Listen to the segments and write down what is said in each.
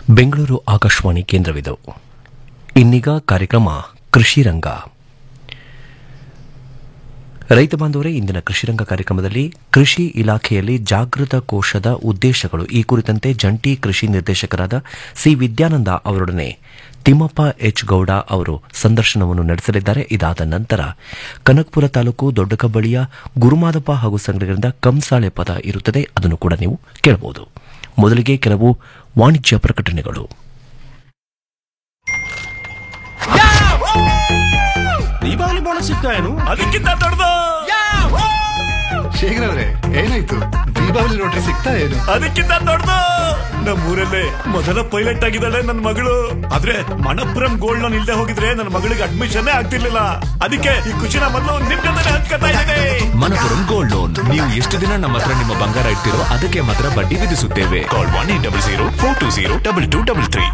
ಬೆಂಗಳೂರು ಆಕಾಶವಾಣಿ ಕೇಂದ್ರವಿದು ಇನ್ನೀಗ ಕಾರ್ಯಕ್ರಮ ಕೃಷಿ ರಂಗ ರೈತ ಬಾಂಧವರೇ ಇಂದಿನ ಕೃಷಿ ರಂಗ ಕಾರ್ಯಕ್ರಮದಲ್ಲಿ ಕೃಷಿ ಇಲಾಖೆಯಲ್ಲಿ ಜಾಗೃತ ಕೋಶದ ಉದ್ದೇಶಗಳು ಈ ಕುರಿತಂತೆ ಜಂಟಿ ಕೃಷಿ ನಿರ್ದೇಶಕರಾದ ಸಿ ವಿದ್ಯಾನಂದ ಅವರೊಡನೆ ತಿಮ್ಮಪ್ಪ ಎಚ್ ಗೌಡ ಅವರು ಸಂದರ್ಶನವನ್ನು ನಡೆಸಲಿದ್ದಾರೆ ಇದಾದ ನಂತರ ಕನಕಪುರ ತಾಲೂಕು ದೊಡ್ಡಕಬ್ಬಳಿಯ ಗುರುಮಾದಪ್ಪ ಹಾಗೂ ಸಂಘಟನೆಗಳಿಂದ ಕಂಸಾಳೆ ಪದ ಇರುತ್ತದೆ ಅದನ್ನು ಕೂಡ ನೀವು ಕೇಳಬಹುದು ಮೊದಲಿಗೆ ಕೆಲವು ವಾಣಿಜ್ಯ ಪ್ರಕಟಣೆಗಳು ದೀಪಾವಳಿ ಬೋನಸ್ ಸಿಗ್ತಾ ಏನು ಅದಕ್ಕಿಂತ ದೊಡ್ಡದು ಶೇಖರ್ ಅವ್ರೆ ಏನಾಯ್ತು ದೀಪಾವಳಿ ನೋಟ್ರಿ ಸಿಗ್ತಾ ಏನು ಅದಕ್ಕಿಂತ ದೊಡ್ಡದು ನಮ್ಮೂರಲ್ಲೇ ಮೊದಲ ಪೈಲಟ್ ಆಗಿದ್ದಾಳೆ ನನ್ನ ಮಗಳು ಆದ್ರೆ ಮಣಪುರಂ ಗೋಲ್ಡ್ ಲೋನ್ ಇಲ್ದೆ ಹೋಗಿದ್ರೆ ನನ್ನ ಮಗಳಿಗೆ ಅಡ್ಮಿಷನ್ ಆಗ್ತಿರ್ಲಿಲ್ಲ ಅದಕ್ಕೆ ಈ ಖುಷಿನ ಮೊದಲು ನಿಮ್ ಜೊತೆ ಹಂಚ್ಕೊತಾ ಇದ್ದೇನೆ ಮನಪುರಂ ಗೋಲ್ಡ್ ಲೋನ್ ನೀವು ಎಷ್ಟು ದಿನ ನಮ್ಮ ಹತ್ರ ನಿಮ್ಮ ಬಂಗಾರ ಇಡ್ತಿರೋ ಅದಕ್ಕೆ ಮಾತ್ರ ಬಡ್ಡಿ ವಿಧಿಸುತ್ತೇವೆ call one eight double zero four two zero double two double three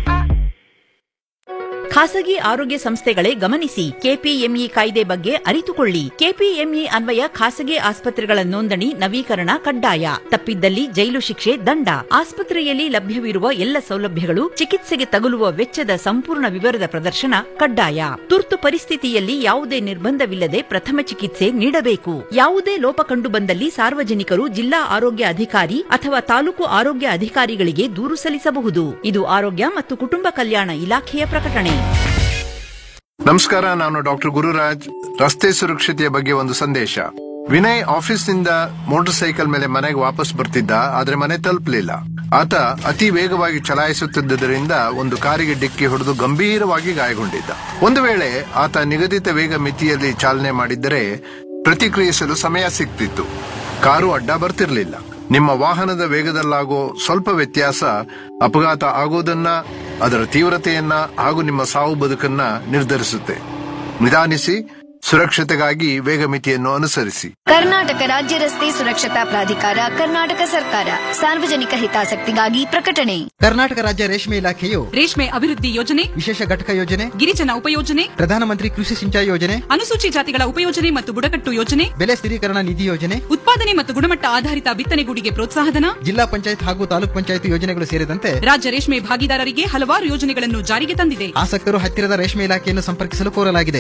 ಖಾಸಗಿ ಆರೋಗ್ಯ ಸಂಸ್ಥೆಗಳೇ ಗಮನಿಸಿ ಕೆಪಿಎಂಇ ಕಾಯ್ದೆ ಬಗ್ಗೆ ಅರಿತುಕೊಳ್ಳಿ ಕೆಪಿಎಂಇ ಅನ್ವಯ ಖಾಸಗಿ ಆಸ್ಪತ್ರೆಗಳ ನೋಂದಣಿ ನವೀಕರಣ ಕಡ್ಡಾಯ ತಪ್ಪಿದ್ದಲ್ಲಿ ಜೈಲು ಶಿಕ್ಷೆ ದಂಡ ಆಸ್ಪತ್ರೆಯಲ್ಲಿ ಲಭ್ಯವಿರುವ ಎಲ್ಲ ಸೌಲಭ್ಯಗಳು ಚಿಕಿತ್ಸೆಗೆ ತಗುಲುವ ವೆಚ್ಚದ ಸಂಪೂರ್ಣ ವಿವರದ ಪ್ರದರ್ಶನ ಕಡ್ಡಾಯ ತುರ್ತು ಪರಿಸ್ಥಿತಿಯಲ್ಲಿ ಯಾವುದೇ ನಿರ್ಬಂಧವಿಲ್ಲದೆ ಪ್ರಥಮ ಚಿಕಿತ್ಸೆ ನೀಡಬೇಕು ಯಾವುದೇ ಲೋಪ ಕಂಡು ಬಂದಲ್ಲಿ ಸಾರ್ವಜನಿಕರು ಜಿಲ್ಲಾ ಆರೋಗ್ಯ ಅಧಿಕಾರಿ ಅಥವಾ ತಾಲೂಕು ಆರೋಗ್ಯ ಅಧಿಕಾರಿಗಳಿಗೆ ದೂರು ಸಲ್ಲಿಸಬಹುದು ಇದು ಆರೋಗ್ಯ ಮತ್ತು ಕುಟುಂಬ ಕಲ್ಯಾಣ ಇಲಾಖೆಯ ಪ್ರಕಟಣೆ ನಮಸ್ಕಾರ ನಾನು ಡಾಕ್ಟರ್ ಗುರುರಾಜ್ ರಸ್ತೆ ಸುರಕ್ಷತೆಯ ಬಗ್ಗೆ ಒಂದು ಸಂದೇಶ ವಿನಯ್ ಆಫೀಸ್ನಿಂದ ಮೋಟಾರ್ ಸೈಕಲ್ ಮೇಲೆ ಮನೆಗೆ ವಾಪಸ್ ಬರ್ತಿದ್ದ ಆದ್ರೆ ಮನೆ ತಲುಪಲಿಲ್ಲ ಆತ ಅತಿ ವೇಗವಾಗಿ ಚಲಾಯಿಸುತ್ತಿದ್ದರಿಂದ ಒಂದು ಕಾರಿಗೆ ಡಿಕ್ಕಿ ಹೊಡೆದು ಗಂಭೀರವಾಗಿ ಗಾಯಗೊಂಡಿದ್ದ ಒಂದು ವೇಳೆ ಆತ ನಿಗದಿತ ವೇಗ ಮಿತಿಯಲ್ಲಿ ಚಾಲನೆ ಮಾಡಿದ್ದರೆ ಪ್ರತಿಕ್ರಿಯಿಸಲು ಸಮಯ ಸಿಗ್ತಿತ್ತು ಕಾರು ಅಡ್ಡ ಬರ್ತಿರ್ಲಿಲ್ಲ ನಿಮ್ಮ ವಾಹನದ ವೇಗದಲ್ಲಾಗೋ ಸ್ವಲ್ಪ ವ್ಯತ್ಯಾಸ ಅಪಘಾತ ಆಗೋದನ್ನ ಅದರ ತೀವ್ರತೆಯನ್ನ ಹಾಗೂ ನಿಮ್ಮ ಸಾವು ಬದುಕನ್ನ ನಿರ್ಧರಿಸುತ್ತೆ ನಿಧಾನಿಸಿ ಸುರಕ್ಷತೆಗಾಗಿ ವೇಗ ಮಿತಿಯನ್ನು ಅನುಸರಿಸಿ ಕರ್ನಾಟಕ ರಾಜ್ಯ ರಸ್ತೆ ಸುರಕ್ಷತಾ ಪ್ರಾಧಿಕಾರ ಕರ್ನಾಟಕ ಸರ್ಕಾರ ಸಾರ್ವಜನಿಕ ಹಿತಾಸಕ್ತಿಗಾಗಿ ಪ್ರಕಟಣೆ ಕರ್ನಾಟಕ ರಾಜ್ಯ ರೇಷ್ಮೆ ಇಲಾಖೆಯು ರೇಷ್ಮೆ ಅಭಿವೃದ್ಧಿ ಯೋಜನೆ ವಿಶೇಷ ಘಟಕ ಯೋಜನೆ ಗಿರಿಜನ ಉಪಯೋಜನೆ ಪ್ರಧಾನಮಂತ್ರಿ ಕೃಷಿ ಸಿಂಚಾಯಿ ಯೋಜನೆ ಅನುಸೂಚಿ ಜಾತಿಗಳ ಉಪಯೋಜನೆ ಮತ್ತು ಬುಡಕಟ್ಟು ಯೋಜನೆ ಬೆಲೆ ಸ್ಥಿರೀಕರಣ ನಿಧಿ ಯೋಜನೆ ಉತ್ಪಾದನೆ ಮತ್ತು ಗುಣಮಟ್ಟ ಆಧಾರಿತ ಬಿತ್ತನೆಗೂಡಿಗೆ ಪ್ರೋತ್ಸಾಹಧನ ಜಿಲ್ಲಾ ಪಂಚಾಯತ್ ಹಾಗೂ ತಾಲೂಕ್ ಪಂಚಾಯತ್ ಯೋಜನೆಗಳು ಸೇರಿದಂತೆ ರಾಜ್ಯ ರೇಷ್ಮೆ ಭಾಗಿದಾರರಿಗೆ ಹಲವಾರು ಯೋಜನೆಗಳನ್ನು ಜಾರಿಗೆ ತಂದಿದೆ ಆಸಕ್ತರು ಹತ್ತಿರದ ರೇಷ್ಮೆ ಇಲಾಖೆಯನ್ನು ಸಂಪರ್ಕಿಸಲು ಕೋರಲಾಗಿದೆ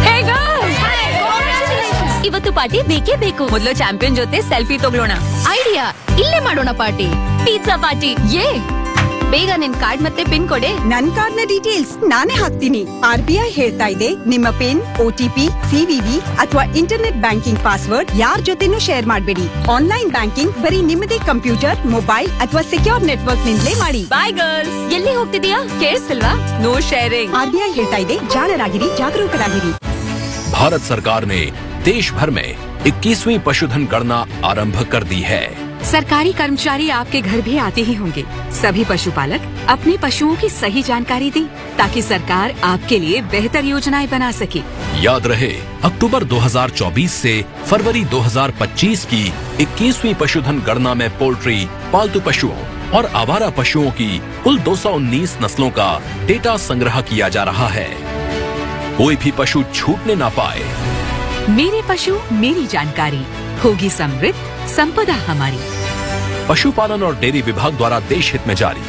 ಇವತ್ತು ಪಾರ್ಟಿ ಬೇಕೇ ಬೇಕು ಮೊದಲು ಚಾಂಪಿಯನ್ ಜೊತೆ ಸೆಲ್ಫಿ ತಗೊಳ್ಳೋಣ ಐಡಿಯಾ ಇಲ್ಲೇ ಮಾಡೋಣ ಪಾರ್ಟಿ ಪಿಜ್ಜಾ ಪಾರ್ಟಿ ಏ ಬೇಗ ನಿನ್ ಕಾರ್ಡ್ ಮತ್ತೆ ಪಿನ್ ಕೊಡೆ ನನ್ ಕಾರ್ಡ್ ನ ಡೀಟೇಲ್ಸ್ ನಾನೇ ಹಾಕ್ತೀನಿ ಆರ್ ಬಿ ಐ ಹೇಳ್ತಾ ಇದೆ ನಿಮ್ಮ ಪಿನ್ ಓಟಿಪಿ ಸಿವಿವಿ ಅಥವಾ ಇಂಟರ್ನೆಟ್ ಬ್ಯಾಂಕಿಂಗ್ ಪಾಸ್ವರ್ಡ್ ಯಾರ್ ಜೊತೆನೂ ಶೇರ್ ಮಾಡಬೇಡಿ ಆನ್ಲೈನ್ ಬ್ಯಾಂಕಿಂಗ್ ಬರೀ ನಿಮ್ಮದೇ ಕಂಪ್ಯೂಟರ್ ಮೊಬೈಲ್ ಅಥವಾ ಸೆಕ್ಯೂರ್ ನೆಟ್ವರ್ಕ್ ನಿಂದಲೇ ಮಾಡಿ ಬಾಯ್ ಗರ್ಲ್ಸ್ ಎಲ್ಲಿ ಹೋಗ್ತಿದೀಯಾ ಕೇಳಿಸ್ತಿಲ್ವಾ no sharing R B I ಹೇಳ್ತಾ ಇದೆ ಜಾಣರಾಗಿರಿ ಜಾಗರೂಕರಾಗಿರಿ भारत सरकार ने देश भर में 21वीं पशुधन गणना आरंभ कर दी है सरकारी कर्मचारी आपके घर भी आते ही होंगे सभी पशुपालक अपने पशुओं की सही जानकारी दें ताकि सरकार आपके लिए बेहतर योजनाएं बना सके याद रहे अक्टूबर 2024 से फरवरी 2025 की 21वीं पशुधन गणना में पोल्ट्री पालतू पशुओं और आवारा पशुओं की कुल 219 नस्लों का डेटा संग्रह किया जा रहा है कोई भी पशु छूटने ना पाए मेरे पशु मेरी जानकारी होगी समृद्ध संपदा हमारी पशुपालन और डेयरी विभाग द्वारा देश हित में जारी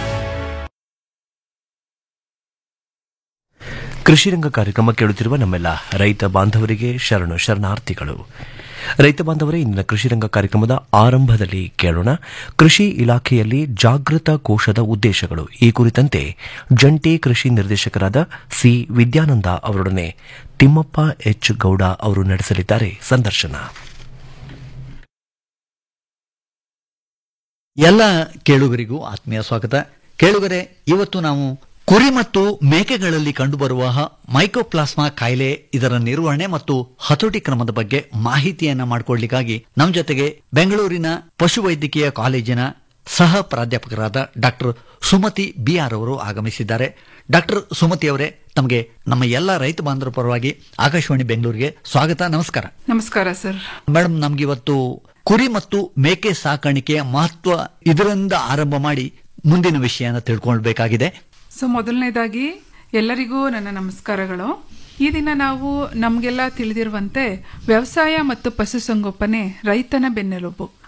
ಕೃಷಿ ರಂಗ ಕಾರ್ಯಕ್ರಮ ಕೇಳುತ್ತಿರುವ ನಮ್ಮೆಲ್ಲ ರೈತ ಬಾಂಧವರಿಗೆ ಶರಣು ಶರಣಾರ್ಥಿಗಳು ರೈತ ಬಾಂಧವರೇ ಇಂದಿನ ಕೃಷಿ ರಂಗ ಕಾರ್ಯಕ್ರಮದ ಆರಂಭದಲ್ಲಿ ಕೇಳೋಣ ಕೃಷಿ ಇಲಾಖೆಯಲ್ಲಿ ಜಾಗೃತ ಕೋಶದ ಉದ್ದೇಶಗಳು ಈ ಕುರಿತಂತೆ ಜಂಟಿ ಕೃಷಿ ನಿರ್ದೇಶಕರಾದ ಸಿ ವಿದ್ಯಾನಂದ ಅವರೊಡನೆ ತಿಮ್ಮಪ್ಪ ಎಚ್ ಗೌಡ ಅವರು ನಡೆಸಲಿದ್ದಾರೆ ಸಂದರ್ಶನ ಎಲ್ಲ ಕೇಳುಗರಿಗೂ ಆತ್ಮೀಯ ಸ್ವಾಗತ ಕೇಳುಗರೆ ಇವತ್ತು ನಾವು ಕುರಿ ಮತ್ತು ಮೇಕೆಗಳಲ್ಲಿ ಕಂಡುಬರುವ ಮೈಕೋಪ್ಲಾಸ್ಮಾ ಕಾಯಿಲೆ ಇದರ ನಿರ್ವಹಣೆ ಮತ್ತು ಹತೋಟಿ ಕ್ರಮದ ಬಗ್ಗೆ ಮಾಹಿತಿಯನ್ನ ಮಾಡಿಕೊಳ್ಳಿಕ್ಕಾಗಿ ನಮ್ಮ ಜೊತೆಗೆ ಬೆಂಗಳೂರಿನ ಪಶುವೈದ್ಯಕೀಯ ಕಾಲೇಜಿನ ಸಹ ಪ್ರಾಧ್ಯಾಪಕರಾದ ಡಾಕ್ಟರ್ ಸುಮತಿ ಬಿ ಆರ್ ಅವರು ಆಗಮಿಸಿದ್ದಾರೆ ಡಾಕ್ಟರ್ ಸುಮತಿ ಅವರೇ ತಮಗೆ ನಮ್ಮ ಎಲ್ಲ ರೈತ ಬಾಂಧವರ ಪರವಾಗಿ ಆಕಾಶವಾಣಿ ಬೆಂಗಳೂರಿಗೆ ಸ್ವಾಗತ ನಮಸ್ಕಾರ ನಮಸ್ಕಾರ ಸರ್ ಮೇಡಮ್ ನಮ್ಗಿವತ್ತು ಕುರಿ ಮತ್ತು ಮೇಕೆ ಸಾಕಾಣಿಕೆಯ ಮಹತ್ವ ಇದರಿಂದ ಆರಂಭ ಮಾಡಿ ಮುಂದಿನ ವಿಷಯನ ತಿಳ್ಕೊಳ್ಬೇಕಾಗಿದೆ ಸೊ ಮೊದಲನೇದಾಗಿ ಎಲ್ಲರಿಗೂ ನನ್ನ ನಮಸ್ಕಾರಗಳು ಈ ದಿನ ನಾವು ನಮಗೆಲ್ಲ ತಿಳಿದಿರುವಂತೆ ವ್ಯವಸಾಯ ಮತ್ತು ಪಶುಸಂಗೋಪನೆ ರೈತನ ಬೆನ್ನೆಲುಬು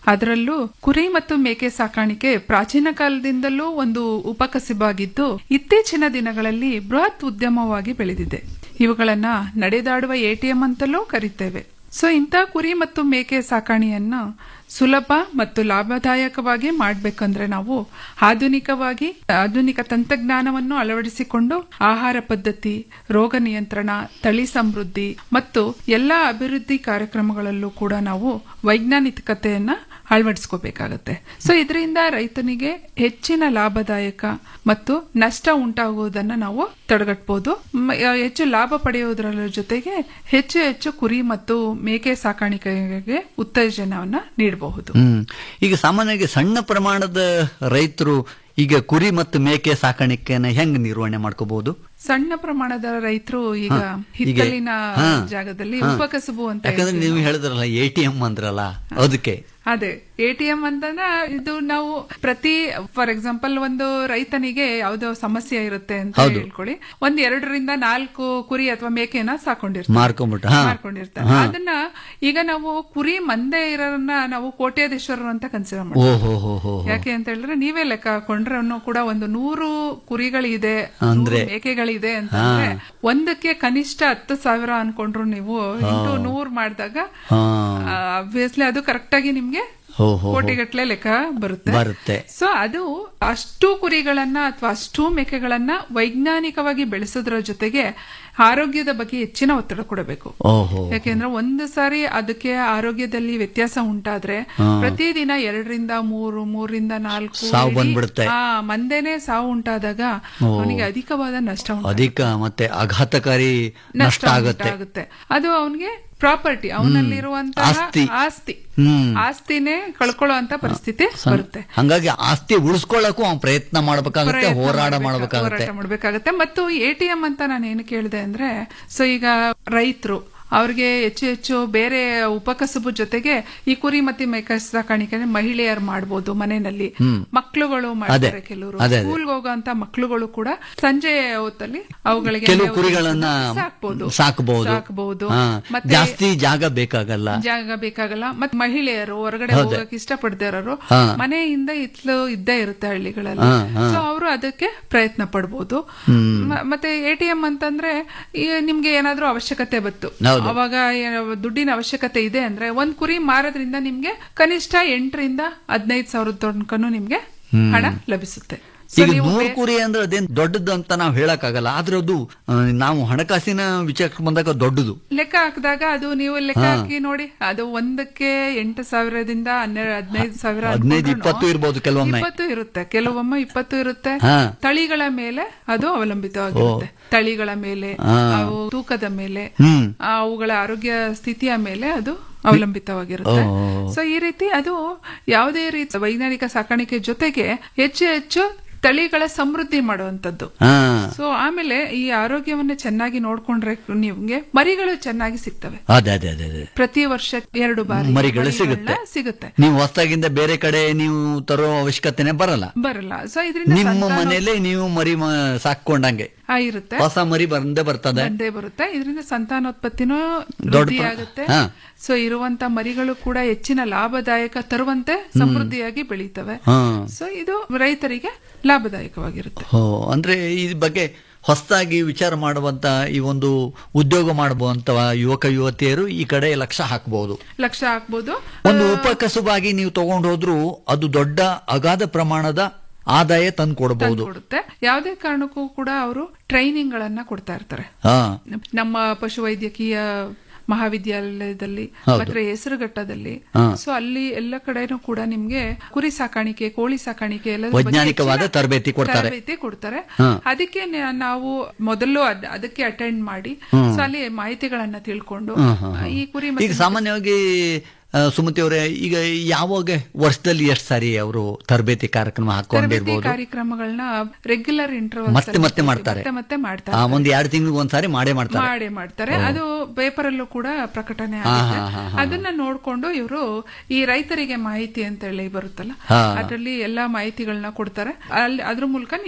ಅದರಲ್ಲೂ ಕುರಿ ಮತ್ತು ಮೇಕೆ ಸಾಕಾಣಿಕೆ ಪ್ರಾಚೀನ ಕಾಲದಿಂದಲೂ ಒಂದು ಉಪಕಸಬಾಗಿದ್ದು ಇತ್ತೀಚಿನ ದಿನಗಳಲ್ಲಿ ಬೃಹತ್ ಉದ್ಯಮವಾಗಿ ಬೆಳೆದಿದೆ ಇವುಗಳನ್ನ ನಡೆದಾಡುವ ಎಟಿಎಂ ಅಂತಲೂ ಕರೀತೇವೆ ಸೊ ಇಂಥ ಕುರಿ ಮತ್ತು ಮೇಕೆ ಸಾಕಾಣಿಯನ್ನ ಸುಲಭ ಮತ್ತು ಲಾಭದಾಯಕವಾಗಿ ಮಾಡಬೇಕಂದ್ರೆ ನಾವು ಆಧುನಿಕವಾಗಿ ಆಧುನಿಕ ತಂತ್ರಜ್ಞಾನವನ್ನು ಅಳವಡಿಸಿಕೊಂಡು ಆಹಾರ ಪದ್ಧತಿ ರೋಗ ನಿಯಂತ್ರಣ ತಳಿ ಸಮೃದ್ಧಿ ಮತ್ತು ಎಲ್ಲ ಅಭಿವೃದ್ಧಿ ಕಾರ್ಯಕ್ರಮಗಳಲ್ಲೂ ಕೂಡ ನಾವು ವೈಜ್ಞಾನಿಕತೆಯನ್ನ ಅಳವಡಿಸ್ಕೋಬೇಕಾಗತ್ತೆ ಸೊ ಇದರಿಂದ ರೈತನಿಗೆ ಹೆಚ್ಚಿನ ಲಾಭದಾಯಕ ಮತ್ತು ನಷ್ಟ ಉಂಟಾಗುವುದನ್ನ ನಾವು ತಡೆಗಟ್ಟಬಹುದು ಮ- ಹೆಚ್ಚು ಲಾಭ ಪಡೆಯುವುದರ ಜೊತೆಗೆ ಹೆಚ್ಚು ಹೆಚ್ಚು ಕುರಿ ಮತ್ತು ಮೇಕೆ ಸಾಕಾಣಿಕೆಗೆ ಉತ್ತೇಜನವನ್ನ ನೀಡಬಹುದು ಹ್ಮ್ ಈಗ ಸಾಮಾನ್ಯವಾಗಿ ಸಣ್ಣ ಪ್ರಮಾಣದ ರೈತರು ಈಗ ಕುರಿ ಮತ್ತು ಮೇಕೆ ಸಾಕಾಣಿಕೆನ ಹೆಂಗ್ ನಿರ್ವಹಣೆ ಮಾಡ್ಕೋಬಹುದು ಸಣ್ಣ ಪ್ರಮಾಣದ ರೈತರು ಈಗ ಹಾ. ಈಗ- ಹಿತ್ತಲಿನ ಹಾ. ಜಾಗದಲ್ಲಿ ಹಾ. ಉಪಕಸಬು ಅಂತ ಯಾಕಂದ್ರೆ ಹೇಳ್ತೀವಿ ನೀವು ಹೇಳಿದ್ರಲ್ಲ ಎ ಟಿ ಎಂ ಅಂದ್ರಲ್ಲ ಅದಕ್ಕೆ ಅದೇ ಎಟಿಎಂ ಅಂತಂದ್ರೆ ಇದು ನಾವು ಪ್ರತಿ ಫಾರ್ ಎಕ್ಸಾಂಪಲ್ ಒಂದು ರೈತನಿಗೆ ಯಾವ್ದೋ ಸಮಸ್ಯೆ ಇರುತ್ತೆ ಅಂತ ಹೌದು. ಹೇಳ್ಕೊಳ್ಳಿ ಒಂದ್ ಎರಡರಿಂದ ನಾಲ್ಕು ಕುರಿ ಅಥವಾ ಮೇಕೆನ ಸಾಕೊಂಡಿರ್ತಾರೆ ಮಾರ್ಕೊಂಬಿಟ್ಟು, ಹಾ. ಮಾರ್ಕೊಂಡಿರ್ತಾರೆ ಹಾ. ಅದನ್ನ ಈಗ ನಾವು ಕುರಿ ಮಂದೆ ಇರೋರನ್ನ ನಾವು ಕೋಟ್ಯಾಧೀಶ್ವರರು ಅಂತ ಕನ್ಸಿಡರ್ ಓ ಮಾಡ್ತೀವಿ ಹೋ ಹೋ ಹೋ ಹೋ. ಯಾಕೆ ಅಂತ ಹೇಳಿದ್ರೆ ನೀವೇ ಲೆಕ್ಕ ಹಾಕೊಂಡ್ರೆ ಕೂಡ ಒಂದು ನೂರು ಕುರಿಗಳಿದೆ ಅಂದ್ರೆ? ನೂರು ಮೇಕೆಗಳಿದೆ ಅಂತಂದ್ರೆ ಒಂದಕ್ಕೆ ಕನಿಷ್ಠ ಹತ್ತು ಸಾವಿರ ಅನ್ಕೊಂಡ್ರು ನೀವು ಇಂಟು ನೂರ್ ಮಾಡಿದಾಗ ಹಾ. ಅಬ್ವಿಯಸ್ಲಿ ಅದು ಕರೆಕ್ಟ್ ಆಗಿ ನಿಮ್ಗೆ ಹೋ ಹೋ ಹೋ. ಕೋಟಿಗಟ್ಲೆ ಲೆಕ್ಕ ಬರುತ್ತೆ ಬರುತ್ತೆ ಸೊ ಅದು ಅಷ್ಟು ಕುರಿಗಳನ್ನ ಅಥವಾ ಅಷ್ಟು ಮೇಕೆಗಳನ್ನ ವೈಜ್ಞಾನಿಕವಾಗಿ ಬೆಳೆಸೋದ್ರ ಜೊತೆಗೆ ಆರೋಗ್ಯದ ಬಗ್ಗೆ ಹೆಚ್ಚಿನ ಒತ್ತಡ ಕೊಡಬೇಕು ಓಹೋ ಯಾಕೆಂದ್ರೆ ಒಂದು ಸಾರಿ ಅದಕ್ಕೆ ಆರೋಗ್ಯದಲ್ಲಿ ವ್ಯತ್ಯಾಸ ಉಂಟಾದ್ರೆ ಹಾ. ಪ್ರತಿದಿನ ಎರಡರಿಂದ ಮೂರು ಮೂರರಿಂದ ನಾಲ್ಕು ಸಾವು ಇಡೀ- ಬಂದ್ಬಿಡುತ್ತೆ. ಹಾ, ಮಂದೇನೆ ಸಾವು ಉಂಟಾದಾಗ ಓ. ಅವನಿಗೆ ಅಧಿಕವಾದ ನಷ್ಟ ಉಂಟಾಗುತ್ತೆ. ಅಧಿಕ ಮತ್ತೆ ಆಘಾತಕಾರಿ ನಷ್ಟ ಆಗುತ್ತೆ ಉಂಟಾಗುತ್ತೆ ಅದು ಅವನಿಗೆ ಪ್ರಾಪರ್ಟಿ ಅವನಲ್ಲಿರುವಂತಹ ಆಸ್ತಿ. ಆಸ್ತಿ ಹ್ಮ್. ಆಸ್ತಿನೇ ಕಳ್ಕೊಳ್ಳೋ ಅಂತ ಪರಿಸ್ಥಿತಿ ಬರುತ್ತೆ ಹಂಗಾಗಿ ಆಸ್ತಿ ಉಳಿಸ್ಕೊಳ್ಳಕ್ಕೂ ಅವ್ನು ಪ್ರಯತ್ನ ಮಾಡ್ಬೇಕಾಗುತ್ತೆ ಪ್ರಯತ್ನ ಹೋರಾಟ ಮಾಡ್ಬೇಕಾ- ಮಾಡ್ಬೇಕಾಗುತ್ತೆ ಹೋರಾಟ ಮಾಡ್ಬೇಕಾಗತ್ತೆ ಮತ್ತು ಎಟಿಎಂ ಅಂತ ನಾನು ಏನು ಕೇಳಿದೆ ಅಂದ್ರೆ ಸೊ ಈಗ ರೈತರು ಅವ್ರಿಗೆ ಹೆಚ್ಚು ಹೆಚ್ಚು ಬೇರೆ ಉಪಕಸಬು ಜೊತೆಗೆ ಈ ಕುರಿ ಮತ್ತೆ ಮೇಕೆ ಸಾಕಾಣಿಕೆ ಮಹಿಳೆಯರು ಮಾಡ್ಬೋದು ಮನೆಯಲ್ಲಿ ಹ್ಮ್. ಮಕ್ಳುಗಳು ಮಾಡ್ತಾರೆ ಅದೇ, ಕೆಲವರು ಅದೇ, ಅದೇ. ಸ್ಕೂಲ್ಗೆ ಹೋಗೋಂತ ಮಕ್ಳುಗಳು ಕೂಡ ಸಂಜೆ ಹೊತ್ತಲ್ಲಿ ಅವುಗಳಿಗೆ ಕೆಲವು ಮೇವು ಕುರಿಗಳನ್ನ ಸಾಕ್ಬೋದು ಸಾಕಬಹುದು ಸಾಕಬಹುದು ಹಾ. ಮತ್ತೆ ಜಾಸ್ತಿ ಜಾಗ ಬೇಕಾಗಲ್ಲ ಜಾಗ ಬೇಕಾಗಲ್ಲ ಮತ್ ಮಹಿಳೆಯರು ಹೊರಗಡೆ ಹೌದು. ಹೋಗಕ್ಕೆ ಇಷ್ಟಪಡದೇ ಇರೋರು ಹಾ. ಮನೆಯಿಂದ ಇತ್ಲು ಇದ್ದೇ ಇರುತ್ತೆ ಹಳ್ಳಿಗಳಲ್ಲಿ ಹಾ, ಹಾ. ಸೊ ಅವರು ಅದಕ್ಕೆ ಪ್ರಯತ್ನ ಪಡ್ಬೋದು ಹ್ಮ್. ಮ- ಮತ್ತೆ ಎಟಿಎಂ ಅಂತಂದ್ರೆ ಈ ನಿಮ್ಗೆ ಏನಾದ್ರೂ ಅವಶ್ಯಕತೆ ಬತ್ತು ಹೌದು. ಅವಾಗ ಏ- ದುಡ್ಡಿನ ಅವಶ್ಯಕತೆ ಇದೆ ಅಂದ್ರೆ ಒಂದ್ ಕುರಿ ಮಾರೋದ್ರಿಂದ ನಿಮ್ಗೆ ಕನಿಷ್ಠ ಎಂಟರಿಂದ ಹದಿನೈದು ಸಾವಿರದ ತನಕನೂ ನಿಮ್ಗೆ ಹ್ಮ್. ಹಣ ಲಭಿಸುತ್ತೆ So ಈಗ ನೀವು ನೂರು ಬೇ- ಕುರಿ ಅಂದ್ರೆ ಅದೇನ್ ದೊಡ್ಡದು ಅಂತ ನಾವು ಹೇಳಕ್ಕಾಗಲ್ಲ ಆದ್ರೆ ಅದು ಆ, ನಾವು ಹಣಕಾಸಿನ ವಿಚಾರಕ್ಕೆ ಬಂದಾಗ ದೊಡ್ಡದು ಲೆಕ್ಕ ಹಾಕಿದಾಗ ಅದು ನೀವು ಲೆಕ್ಕ ಹಾ. ಹಾಕಿ ನೋಡಿ ಅದು ಒಂದಕ್ಕೆ ಎಂಟು ಸಾವಿರದಿಂದ ಹನ್ನೆರಡು ಹದಿನೈದು ಸಾವಿರ ಹದಿನೈದು ಅನ್ಕೊಂಡ್ರುನು ಇಪ್ಪತ್ತು ಇರ್ಬೋದು ಕೆಲವೊಮ್ಮೆ ಇಪ್ಪತ್ತು ಇರುತ್ತೆ ಕೆಲವೊಮ್ಮೆ ಇಪ್ಪತ್ತು ಇರುತ್ತೆ ಹಾ. ತಳಿಗಳ ಮೇಲೆ ಅದು ಅವಲಂಬಿತವಾಗಿರುತ್ತೆ ತಳಿಗಳ ಮೇಲೆ ಹಾ. ಅವು ತೂಕದ ಮೇಲೆ ಹ್ಮ್. ಆ, ಅವುಗಳ ಆರೋಗ್ಯ ಸ್ಥಿತಿಯ ಮೇಲೆ ಅದು ಅವಲಂಬಿತವಾಗಿರುತ್ತೆ ಓ. ಸೊ ಈ ರೀತಿ ಅದು ಯಾವುದೇ ರೀತಿ ವೈಜ್ಞಾನಿಕ ಸಾಕಾಣಿಕೆ ಜೊತೆಗೆ ಹೆಚ್ಚು ಹೆಚ್ಚು ತಳಿಗಳ ಸಮೃದ್ಧಿ ಮಾಡುವಂತದ್ದು ಹಾ ಸೊ ಆಮೇಲೆ ಈ ಆರೋಗ್ಯವನ್ನ ಚೆನ್ನಾಗಿ ನೋಡ್ಕೊಂಡ್ರೆ ನಿಮ್ಗೆ ಮರಿಗಳು ಚೆನ್ನಾಗಿ ಸಿಗ್ತವೆ ಅದೇ ಅದೇ ಅದೇ ಅದೇ ಪ್ರತಿ ವರ್ಷ ಎರಡು ಬಾರಿ ಮರಿಗಳು ಮರಿಗಳನ್ನ ಸಿಗುತ್ತೆ ಸಿಗುತ್ತೆ ನೀವು ಹೊಸದಾಗಿಂದ ಬೇರೆ ಕಡೆ ನೀವು ತರೋ ಅವಶ್ಯಕತೆನೆ ಬರಲ್ಲ ಬರಲ್ಲ ಸೊ ಇದರಿಂದ ನಿಮ್ಮ ಮನೇಲೆ ನೀವು ಮರಿ ಮ- ಸಾಕೊಂಡಂಗೆ ಇರುತ್ತೆ ಹೊಸ ಮರಿ ಬಂದೇ ಬರ್ತದೆ ಬಂದೇ ಬರುತ್ತೆ ಇದರಿಂದ ಸಂತಾನೋತ್ಪತ್ತಿನೂ ದೊಡ್ಡ ವೃದ್ಧಿ ಪ್ರ- ಆಗುತ್ತೆ ಹಾ. ಸೊ ಇರುವಂತ ಮರಿಗಳು ಕೂಡ ಹೆಚ್ಚಿನ ಲಾಭದಾಯಕ ತರುವಂತೆ ಸಮೃದ್ಧಿಯಾಗಿ ಬೆಳೀತವೆ ಹಾ. ಸೊ ಇದು ರೈತರಿಗೆ ಲಾಭದಾಯಕವಾಗಿರುತ್ತೆ ಹೋ ಅಂದ್ರೆ ಈ ಬಗ್ಗೆ ಹೊಸದಾಗಿ ವಿಚಾರ ಮಾಡುವಂತ ಈ ಒಂದು ಉದ್ಯೋಗ ಮಾಡುವಂತ ಯುವಕ ಯುವತಿಯರು ಈ ಕಡೆ ಲಕ್ಷ ಹಾಕಬಹುದು ಲಕ್ಷ ಹಾಕ್ಬೋದು ಒಂದು ಉಪಕಸುಬಾಗಿ ನೀವು ತಗೊಂಡು ಹೋದ್ರು ಅದು ದೊಡ್ಡ ಅಗಾಧ ಪ್ರಮಾಣದ ಆದಾಯ ತಂದು ಕೊಡಬಹುದು ಕೊಡುತ್ತೆ ಯಾವುದೇ ಕಾರಣಕ್ಕೂ ಕೂಡ ಅವರು ಟ್ರೈನಿಂಗ್ ಗಳನ್ನ ಕೊಡ್ತಾ ಇರ್ತಾರೆ ಹಾ ನಮ್ಮ ಪಶುವೈದ್ಯಕೀಯ ಮಹಾವಿದ್ಯಾಲಯದಲ್ಲಿ ಹೌದು. ಮತ್ತೆ ಹೆಸರುಘಟ್ಟದಲ್ಲಿ ಹಾ. ಸೊ ಅಲ್ಲಿ ಎಲ್ಲ ಕಡೆನೂ ಕೂಡ ನಿಮ್ಗೆ ಕುರಿ ಸಾಕಾಣಿಕೆ ಕೋಳಿ ಸಾಕಾಣಿಕೆ ಎಲ್ಲದ್ರ ಬಗ್ಗೆ ವೈಜ್ಞಾನಿಕವಾದ ಹೆಚ್ಚಿನ ತರಬೇತಿ ಕೊಡ್ತಾರೆ. ತರಬೇತಿ ಕೊಡ್ತಾರೆ ಹಾ. ಅದಕ್ಕೆ ನ- ನಾವು ಮೊದಲು ಅದ್- ಅದಕ್ಕೆ ಅಟೆಂಡ್ ಮಾಡಿ ಹ್ಮ್. ಸೊ ಅಲ್ಲಿ ಮಾಹಿತಿಗಳನ್ನ ತಿಳ್ಕೊಂಡು ಹಾ, ಹಾ, ಹಾ. ಈ ಕುರಿ ಈಗ ಮತ್ತೆ ಸಾಮಾನ್ಯವಾಗಿ ಆ, ಸುಮತಿ ಅವರೇ ಈಗ ಯಾವಾಗ ವರ್ಷದಲ್ಲಿ ಎಷ್ಟು ಸಾರಿ ಅವರು ತರಬೇತಿ ಕಾರ್ಯಕ್ರಮ ತರಬೇತಿ ಹಾಕೊಂಡಿರ್ಬೋದು ಕಾರ್ಯಕ್ರಮಗಳನ್ನ ರೆಗ್ಯುಲರ್ ಇಂಟರ್ವಲ್ ಮತ್ತೆ ಮತ್ತೆ ಮಾಡ್ತಾರೆ ಮತ್ತೆ ಮತ್ತೆ ಮಾಡ್ತಾರೆ ಆ, ಒಂದ್ ಎರಡು ತಿಂಗಳಿಗೆ ಒಂದ್ಸಾರಿ ಮಾಡೇ ಮಾಡ್ತಾರೆ ಮಾಡೇ ಮಾಡ್ತಾರೆ ಅದು ಪೇಪರ್ ಅಲ್ಲೂ ಕೂಡ ಪ್ರಕಟಣೆ ಹಾ, ಆಗುತ್ತೆ ಹಾ, ಹಾ, ಹಾ. ಅದನ್ನ ನೋಡ್ಕೊಂಡು ಇವರು ಈ ರೈತರಿಗೆ ಮಾಹಿತಿ ಅಂತ ಹೇಳಿ ಬರುತ್ತಲ್ಲ ಹಾ. ಅದರಲ್ಲಿ ಎಲ್ಲಾ ಮಾಹಿತಿಗಳನ್ನ ಕೊಡ್ತಾರೆ ಅಲ್ಲಿ ಅದ್ರ ಮೂಲಕ ನೀವು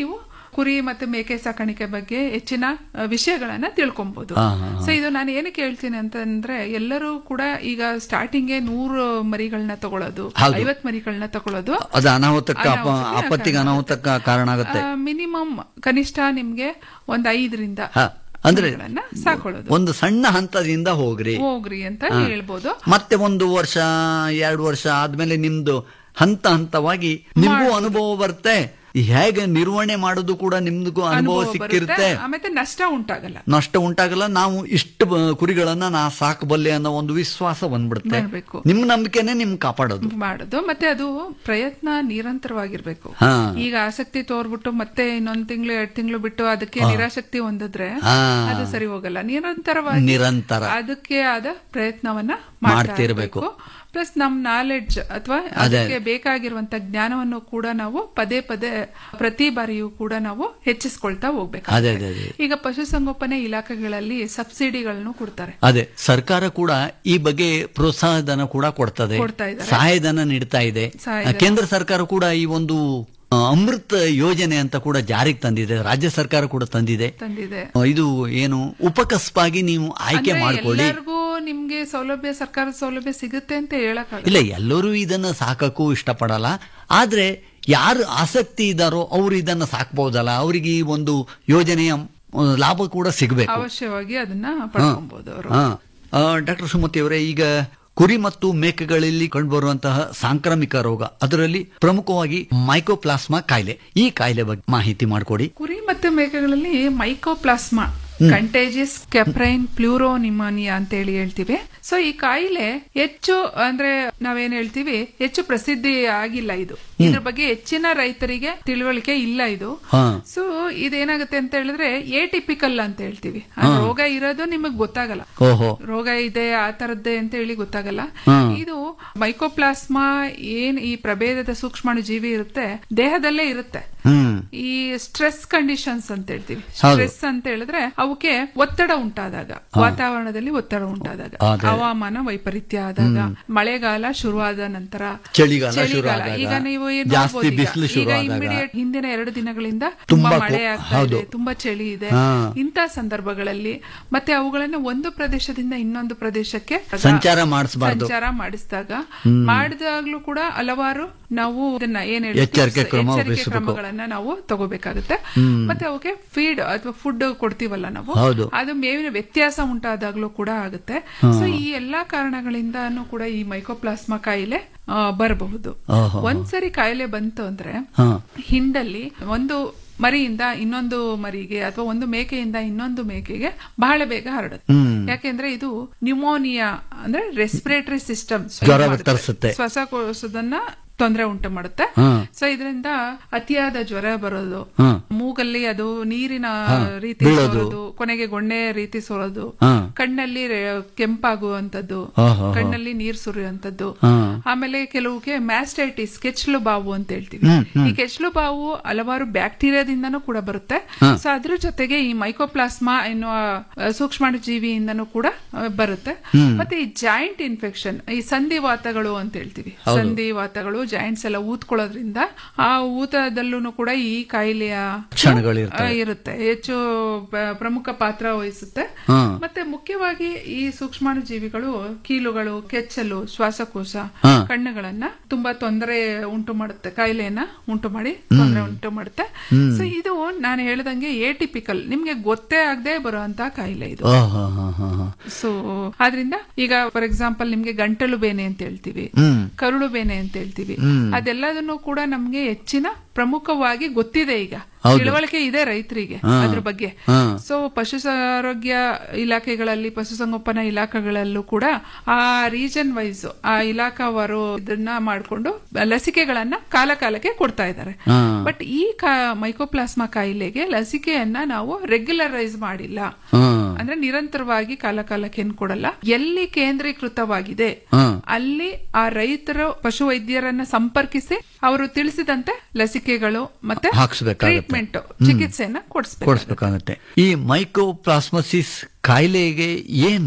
ಕುರಿ ಮತ್ತೆ ಮೇಕೆ ಸಾಕಾಣಿಕೆ ಬಗ್ಗೆ ಹೆಚ್ಚಿನ ಆ, ವಿಷಯಗಳನ್ನ ತಿಳ್ಕೊಬಹುದು ಹಾ, ಹಾ, ಹಾ. ಸೊ ಇದು ನಾನು ಏನಕ್ಕೆ ಹೇಳ್ತೀನಿ ಅಂತಂದ್ರೆ ಎಲ್ಲರೂ ಕೂಡ ಈಗ ಸ್ಟಾರ್ಟಿಂಗ್ ನೂರು ಮರಿಗಳನ್ನ ತಗೊಳ್ಳೋದು ಹೌದು. ಐವತ್ ಮರಿಗಳನ್ನ ತಗೊಳ್ಳೋದು ಅದು ಅನಾಹುತಕ್ಕೆ ಅಪ- ಅನಾಹುತಕ್ಕೆ ಆಪತ್ತಿಗೆ ಕಾರಣ ಅನಾಹುತಕ್ಕೆ ಕಾರಣ ಆಗುತ್ತೆ ಮಿನಿಮಮ್ ಕನಿಷ್ಠ ನಿಮ್ಗೆ ಒಂದ್ ಐದರಿಂದ ಹ, ಅಂದ್ರೆ ಮರಿಗಳನ್ನ ಸಾಕೊಳ್ಳೋದು ಒಂದು ಸಣ್ಣ ಹಂತದಿಂದ ಹೋಗ್ರಿ ಹೋಗ್ರಿ ಅಂತ ಹಾ. ಹೇಳ್ಬೋದು ಮತ್ತೆ ಒಂದು ವರ್ಷ ಎರಡು ವರ್ಷ ಆದ್ಮೇಲೆ ನಿಮ್ದು ಹಂತ ಹಂತವಾಗಿ ನಿಮ್ಗೂ ಅನುಭವ ಬರುತ್ತೆ ಹೇಗೆ ನಿರ್ವಹಣೆ ಮಾಡೋದು ಕೂಡ ನಿಮ್ಗೂ ಅನುಭವ ಅನುಭವ ಸಿಕ್ಕಿರುತ್ತೆ ಬರುತ್ತೆ ಆಮೇಲೆ ನಷ್ಟ ಉಂಟಾಗಲ್ಲ ನಷ್ಟ ಉಂಟಾಗಲ್ಲ ನಾವು ಇಷ್ಟು ಬ- ಕುರಿಗಳನ್ನ ನಾ ಸಾಕಬಲ್ಲೆ ಅನ್ನೋ ಒಂದು ವಿಶ್ವಾಸ ಬಂದ್ಬಿಡುತ್ತೆ ಬರ್ಬೇಕು. ನಿಮ್ ನಂಬಿಕೆನೆ ನಿಮ್ ಕಾಪಾಡೋದು ಮಾಡೋದು ಮತ್ತೆ ಅದು ಪ್ರಯತ್ನ ನಿರಂತರವಾಗಿರ್ಬೇಕು ಹಾ. ಈಗ ಆಸಕ್ತಿ ತೋರ್ಬಿಟ್ಟು ಮತ್ತೆ ಇನ್ನೊಂದ್ ತಿಂಗಳು ಎರಡ್ ತಿಂಗಳು ಬಿಟ್ಟು ಅದಕ್ಕೆ ಹಾ. ನಿರಾಸಕ್ತಿ ಹೊಂದಿದ್ರೆ ಹಾ. ಅದು ಸರಿ ಹೋಗಲ್ಲ ನಿರಂತರವಾಗಿ ನಿರಂತರ. ಅದಕ್ಕೆ ಆದ ಪ್ರಯತ್ನವನ್ನ ಮಾಡ್ತಿರ್ಬೇಕು. ಪ್ಲಸ್ ನಮ್ ನಾಲೆಡ್ಜ್ ಅಥವಾ ಅದೇ. ಅದಕ್ಕೆ ಬೇಕಾಗಿರುವಂತ ಜ್ಞಾನವನ್ನು ಕೂಡ ನಾವು ಪದೇ ಪದೇ ಪ್ರತಿ ಬಾರಿಯೂ ಕೂಡ ನಾವು ಹೆಚ್ಚಿಸ್ಕೊಳ್ತಾ ಅದೇ ಹೋಗ್ಬೇಕು ಅದೇ ಅದೇ ಈಗ ಪಶುಸಂಗೋಪನೆ ಇಲಾಖೆಗಳಲ್ಲಿ ಸಬ್ಸಿಡಿಗಳನ್ನು ಕೊಡ್ತಾರೆ ಅದೇ ಸರ್ಕಾರ ಕೂಡ ಈ ಬಗ್ಗೆ ಪ್ರೋತ್ಸಾಹಧನ ಕೂಡ ಕೊಡ್ತದೆ ಕೊಡ್ತಾ ಇದ್ದಾರೆ. ಸಹಾಯಧನ ನೀಡ್ತಾ ಇದೆ ಸಹಾಯಧನ. ಕೇಂದ್ರ ಸರ್ಕಾರ ಕೂಡ ಈ ಒಂದು ಆ, ಅಮೃತ್ ಯೋಜನೆ ಅಂತ ಕೂಡ ಜಾರಿಗೆ ತಂದಿದೆ ರಾಜ್ಯ ಸರ್ಕಾರ ಕೂಡ ತಂದಿದೆ ತಂದಿದೆ ಆ, ಇದು ಏನು ಉಪಕಸ್ಪಾಗಿ ನೀವು ಆಯ್ಕೆ ಅಂದ್ರೆ ಮಾಡ್ಕೊಳ್ಳಿ ಎಲ್ಲರಿಗೂ ನಿಮ್ಗೆ ಸೌಲಭ್ಯ ಸರ್ಕಾರದ ಸೌಲಭ್ಯ ಸಿಗುತ್ತೆ ಅಂತ ಹೇಳಕ್ ಇಲ್ಲ ಎಲ್ಲರೂ ಇದನ್ನ ಸಾಕಕ್ಕೂ ಇಷ್ಟಪಡಲ್ಲ ಆದ್ರೆ ಯಾರು ಆಸಕ್ತಿ ಇದ್ದಾರೋ ಅವರು ಇದನ್ನ ಸಾಕ್ಬಹುದಲ್ಲ ಅವರಿಗೆ ಈ ಒಂದು ಯೋಜನೆಯ ಆ, ಲಾಭ ಕೂಡ ಸಿಗಬೇಕು ಅವಶ್ಯವಾಗಿ ಅದನ್ನ ಪಡ್ಕೊಬಹುದು ಅವರು ಡಾಕ್ಟರ್ ಸುಮತಿ ಅವರೇ ಈಗ ಕುರಿ ಮತ್ತು ಮೇಕೆಗಳಲ್ಲಿ ಕಂಡುಬರುವಂತಹ ಸಾಂಕ್ರಾಮಿಕ ರೋಗ ಅದರಲ್ಲಿ ಪ್ರಮುಖವಾಗಿ ಮೈಕೋಪ್ಲಾಸ್ಮಾ ಕಾಯಿಲೆ ಈ ಕಾಯಿಲೆ ಬಗ್ಗೆ ಮಾಹಿತಿ ಮಾಡಿಕೊಡಿ ಕುರಿ ಮತ್ತೆ ಮೇಕೆಗಳಲ್ಲಿ ಮೈಕೋಪ್ಲಾಸ್ಮಾ ಕಂಟೇಜಿಯಸ್ ಕೆಪ್ರೈನ್ ಪ್ಲೂರೋನಿಮಾನಿಯಾ ಅಂತ ಹೇಳಿ ಹೇಳ್ತೀವಿ ಸೊ ಈ ಕಾಯಿಲೆ ಹೆಚ್ಚು ಅಂದ್ರೆ ನಾವೇನ್ ಹೇಳ್ತೀವಿ ಹೆಚ್ಚು ಪ್ರಸಿದ್ಧಿ ಆಗಿಲ್ಲ ಇದು ಇದ್ರ ಬಗ್ಗೆ ಹೆಚ್ಚಿನ ರೈತರಿಗೆ ತಿಳುವಳಿಕೆ ಇಲ್ಲ ಇದು ಹಾ. ಸೊ ಇದೇನಾಗುತ್ತೆ ಅಂತ ಹೇಳಿದ್ರೆ ಏಟಿಪಿಕಲ್ ಅಂತ ಹೇಳ್ತೀವಿ ಆ ಹಾ. ರೋಗ ಇರೋದು ನಿಮಗ್ ಗೊತ್ತಾಗಲ್ಲ ಓಹೋ ರೋಗ ಇದೆ ಆ ತರದ್ದೇ ಅಂತ ಹೇಳಿ ಗೊತ್ತಾಗಲ್ಲ ಹಾ. ಇದು ಮೈಕೋಪ್ಲಾಸ್ಮಾ ಏನ್ ಈ ಪ್ರಭೇದದ ಸೂಕ್ಷ್ಮಾಣು ಜೀವಿ ಇರುತ್ತೆ ದೇಹದಲ್ಲೇ ಇರುತ್ತೆ ಹ್ಮ್ ಈ ಸ್ಟ್ರೆಸ್ ಕಂಡೀಷನ್ಸ್ ಅಂತ ಹೇಳ್ತೀವಿ ಹೌದು. ಸ್ಟ್ರೆಸ್ ಅಂತ ಹೇಳಿದ್ರೆ ಅವಕ್ಕೆ ಒತ್ತಡ ಉಂಟಾದಾಗ ವಾತಾವರಣದಲ್ಲಿ ಒತ್ತಡ ಉಂಟಾದಾಗ ಅದೇ. ಹವಾಮಾನ ವೈಪರೀತ್ಯ ಆದಾಗ ಮಳೆಗಾಲ ಶುರುವಾದ ನಂತರ ಚಳಿಗಾಲ ಶುರುವಾದಾಗ, ಈಗ ನೀವು ಏನ್ ಜಾಸ್ತಿ ನೋಡ್ಬೋದು ಈಗ. ಬಿಸಿಲು ಈಗ ಶುರುವಾದಾಗ. ಇಮಿಡಿಯೇಟ್ ಹಿಂದಿನ ಎರಡು ದಿನಗಳಿಂದ ತುಂಬಾ ತುಂಬಾ ಕೋ- ಮಳೆ ಆಗ್ತಾ ಹೌದು. ಇದೆ ತುಂಬಾ ಚಳಿ ಇದೆ ಹಾ. ಇಂಥ ಸಂದರ್ಭಗಳಲ್ಲಿ ಮತ್ತೆ ಅವುಗಳನ್ನ ಒಂದು ಪ್ರದೇಶದಿಂದ ಇನ್ನೊಂದು ಪ್ರದೇಶಕ್ಕೆ ಸಂಚಾರ ಮಾಡಿಸ್ಬಾರ್ದು. ಸಂಚಾರ ಮಾಡಿಸಿದಾಗ ಹ್ಮ್. ಮಾಡಿದಾಗ್ಲೂ ಕೂಡ ಹಲವಾರು ನಾವು ಇದನ್ನ ಏನ್ ಹೇಳ್ತೀವಿ, ಎಚ್ಚರಿಕೆ ಕ್ರಮ ಎಚ್ಚರಿಕೆ ವಹಿಸ್ಬೇಕು. ಕ್ರಮಗಳನ್ನ ನಾವು ತಗೋಬೇಕಾಗುತ್ತೆ ಹ್ಮ್. ಮತ್ತೆ ಅವಕ್ಕೆ ಫೀಡ್ ಅಥವಾ ಫುಡ್ ಕೊಡ್ತೀವಲ್ಲ ನಾವು ಹೌದು. ಅದು ಮೇವಿನ ವ್ಯತ್ಯಾಸ ಉಂಟಾದಾಗ್ಲೂ ಕೂಡ ಆಗುತ್ತೆ ಹಾ. ಸೊ ಈ ಎಲ್ಲಾ ಕಾರಣಗಳಿಂದಾನು ಕೂಡ ಈ ಮೈಕೋಪ್ಲಾಸ್ಮಾ ಕಾಯಿಲೆ ಆ, ಬರಬಹುದು ಓಹೋ. ಒಂದ್ಸರಿ ಕಾಯಿಲೆ ಬಂತು ಅಂದ್ರೆ ಹಾ. ಹಿಂಡಲ್ಲಿ ಒಂದು ಮರಿಯಿಂದ ಇನ್ನೊಂದು ಮರಿಗೆ ಅಥವಾ ಒಂದು ಮೇಕೆಯಿಂದ ಇನ್ನೊಂದು ಮೇಕೆಗೆ ಬಹಳ ಬೇಗ ಹರಡುತ್ತೆ ಹ್ಮ್. ಯಾಕೆಂದ್ರೆ ಇದು ನ್ಯೂಮೋನಿಯಾ ಅಂದ್ರೆ ರೆಸ್ಪಿರೇಟರಿ ಸಿಸ್ಟಮ್ ಜ್ವರ ತರಿಸುತ್ತೆ. ಶ್ವಾಸಕೋಶದನ್ನ ತೊಂದರೆ ಉಂಟು ಮಾಡುತ್ತೆ ಹಾ. ಸೊ ಇದರಿಂದ ಅತಿಯಾದ ಜ್ವರ ಬರೋದು ಹಾ. ಮೂಗಲ್ಲಿ ಅದು ನೀರಿನ ಹಾ. ರೀತಿ ಬೀಳೋದು. ಸೋರೋದು ಕೊನೆಗೆ ಗೊಣ್ಣೆ ರೀತಿ ಸೋರೋದು ಹಾ. ಕಣ್ಣಲ್ಲಿ ರೆ- ಕೆಂಪಾಗುವಂತದ್ದು ಹಾ, ಹಾ, ಹಾ. ಕಣ್ಣಲ್ಲಿ ನೀರ್ ಸುರಿಯುವಂತದ್ದು ಹಾ. ಆಮೇಲೆ ಕೆಲವುಗೆ ಮ್ಯಾಸ್ಟೈಟಿಸ್ ಕೆಚ್ಚಲು ಬಾವು ಅಂತ ಹೇಳ್ತೀವಿ ಹ್ಮ್, ಹ್ಮ್. ಈ ಕೆಚ್ಚಲು ಬಾವು ಹಲವಾರು ಬ್ಯಾಕ್ಟೀರಿಯಾದಿಂದನೂ ಕೂಡ ಬರುತ್ತೆ ಹಾ. ಸೊ ಅದ್ರ ಜೊತೆಗೆ ಈ ಮೈಕೋಪ್ಲಾಸ್ಮಾ ಎನ್ನುವ ಆ, ಸೂಕ್ಷ್ಮಾಣು ಜೀವಿಯಿಂದನೂ ಕೂಡ ಆ, ಬರುತ್ತೆ ಹ್ಮ್. ಮತ್ತೆ ಈ ಜಾಯಿಂಟ್ ಇನ್ಫೆಕ್ಷನ್ ಈ ಸಂಧಿವಾತಗಳು ಅಂತ ಹೇಳ್ತೀವಿ ಹೌದು. ಸಂಧಿವಾತಗಳು ಜಾಯಿಂಟ್ಸ್ ಎಲ್ಲ ಊದ್ಕೊಳ್ಳೋದ್ರಿಂದ ಆ ಊತದಲ್ಲೂ ಕೂಡ ಈ ಕಾಯಿಲೆಯ ಲಕ್ಷಣಗಳಿರ್ತವೆ. ಆ, ಇರುತ್ತೆ ಹೆಚ್ಚು ಪ- ಪ್ರಮುಖ ಪಾತ್ರ ವಹಿಸುತ್ತೆ ಹಾ. ಮತ್ತೆ ಮುಖ್ಯವಾಗಿ ಈ ಸೂಕ್ಷ್ಮಾಣು ಜೀವಿಗಳು ಕೀಲುಗಳು ಕೆಚ್ಚಲು ಶ್ವಾಸಕೋಶ ಹಾ. ಕಣ್ಣುಗಳನ್ನ ತುಂಬಾ ತೊಂದರೆ ಉಂಟು ಮಾಡುತ್ತೆ ಕಾಯಿಲೆಯನ್ನ ಉಂಟು ಮಾಡಿ ತೊಂದರೆ ಉಂಟು ಮಾಡುತ್ತೆ ಹ್ಮ್. ಸೊ ಇದು ನಾನು ಹೇಳ್ದಂಗೆ ಏಟಿಪಿಕಲ್ ನಿಮ್ಗೆ ಗೊತ್ತೇ ಆಗದೆ ಬರುವಂತ ಕಾಯಿಲೆ ಇದು ಓಹೋ, ಹಾ, ಹಾ, ಹಾ. ಸೊ ಆದ್ರಿಂದ ಈಗ ಫಾರ್ ಎಕ್ಸಾಂಪಲ್ ನಿಮ್ಗೆ ಗಂಟಲು ಬೇನೆ ಅಂತ ಹೇಳ್ತೀವಿ ಹ್ಮ್. ಕರುಳು ಬೇನೆ ಅಂತ ಹೇಳ್ತೀವಿ ಹ್ಮ್. ಅದೆಲ್ಲದನ್ನು ಕೂಡ ನಮ್ಗೆ ಹೆಚ್ಚಿನ ಪ್ರಮುಖವಾಗಿ ಗೊತ್ತಿದೆ ಈಗ ಹೌದು. ತಿಳುವಳಿಕೆ ಇದೆ ರೈತರಿಗೆ ಹಾ. ಅದ್ರ ಬಗ್ಗೆ ಹಾ. ಸೊ ಪಶು ಆರೋಗ್ಯ ಇಲಾಖೆಗಳಲ್ಲಿ ಪಶುಸಂಗೋಪನಾ ಇಲಾಖೆಗಳಲ್ಲೂ ಕೂಡ ಆ ರೀಜನ್ ವೈಸ್ ಆ ಇಲಾಖಾವಾರು ಇದನ್ನ ಮಾಡಿಕೊಂಡು ಲಸಿಕೆಗಳನ್ನ ಕಾಲ ಕಾಲಕ್ಕೆ ಕೊಡ್ತಾ ಇದ್ದಾರೆ ಹಾ. ಬಟ್ ಈ ಕಾ- ಮೈಕೋಪ್ಲಾಸ್ಮಾ ಕಾಯಿಲೆಗೆ ಲಸಿಕೆಯನ್ನ ನಾವು ರೆಗ್ಯುಲರೈಸ್ ಮಾಡಿಲ್ಲ ಹಾ. ಅಂದ್ರೆ ನಿರಂತರವಾಗಿ ಕಾಲ ಕಾಲಕ್ಕೆ ಏನ್ ಕೊಡಲ್ಲ ಎಲ್ಲಿ ಕೇಂದ್ರೀಕೃತವಾಗಿದೆ ಹಾ. ಅಲ್ಲಿ ಆ ರೈತರು ಪಶು ವೈದ್ಯರನ್ನ ಸಂಪರ್ಕಿಸಿ ಅವರು ತಿಳಿಸಿದಂತೆ ಲಸಿಕೆಗಳು ಮತ್ತೆ ಹಾಕ್ಸ್ಬೇಕಾಗತ್ತೆ. ಟ್ರೀಟ್ಮೆಂಟ್ ಹ್ಮ್. ಚಿಕಿತ್ಸೆಯನ್ನ ಕೊಡಿಸ್ಬೇಕು ಕೊಡಿಸ್ಬೇಕಾಗತ್ತೆ ಈ ಮೈಕೋಪ್ಲಾಸ್ಮಸಿಸ್ ಕಾಯಿಲೆಗೆ ಏನು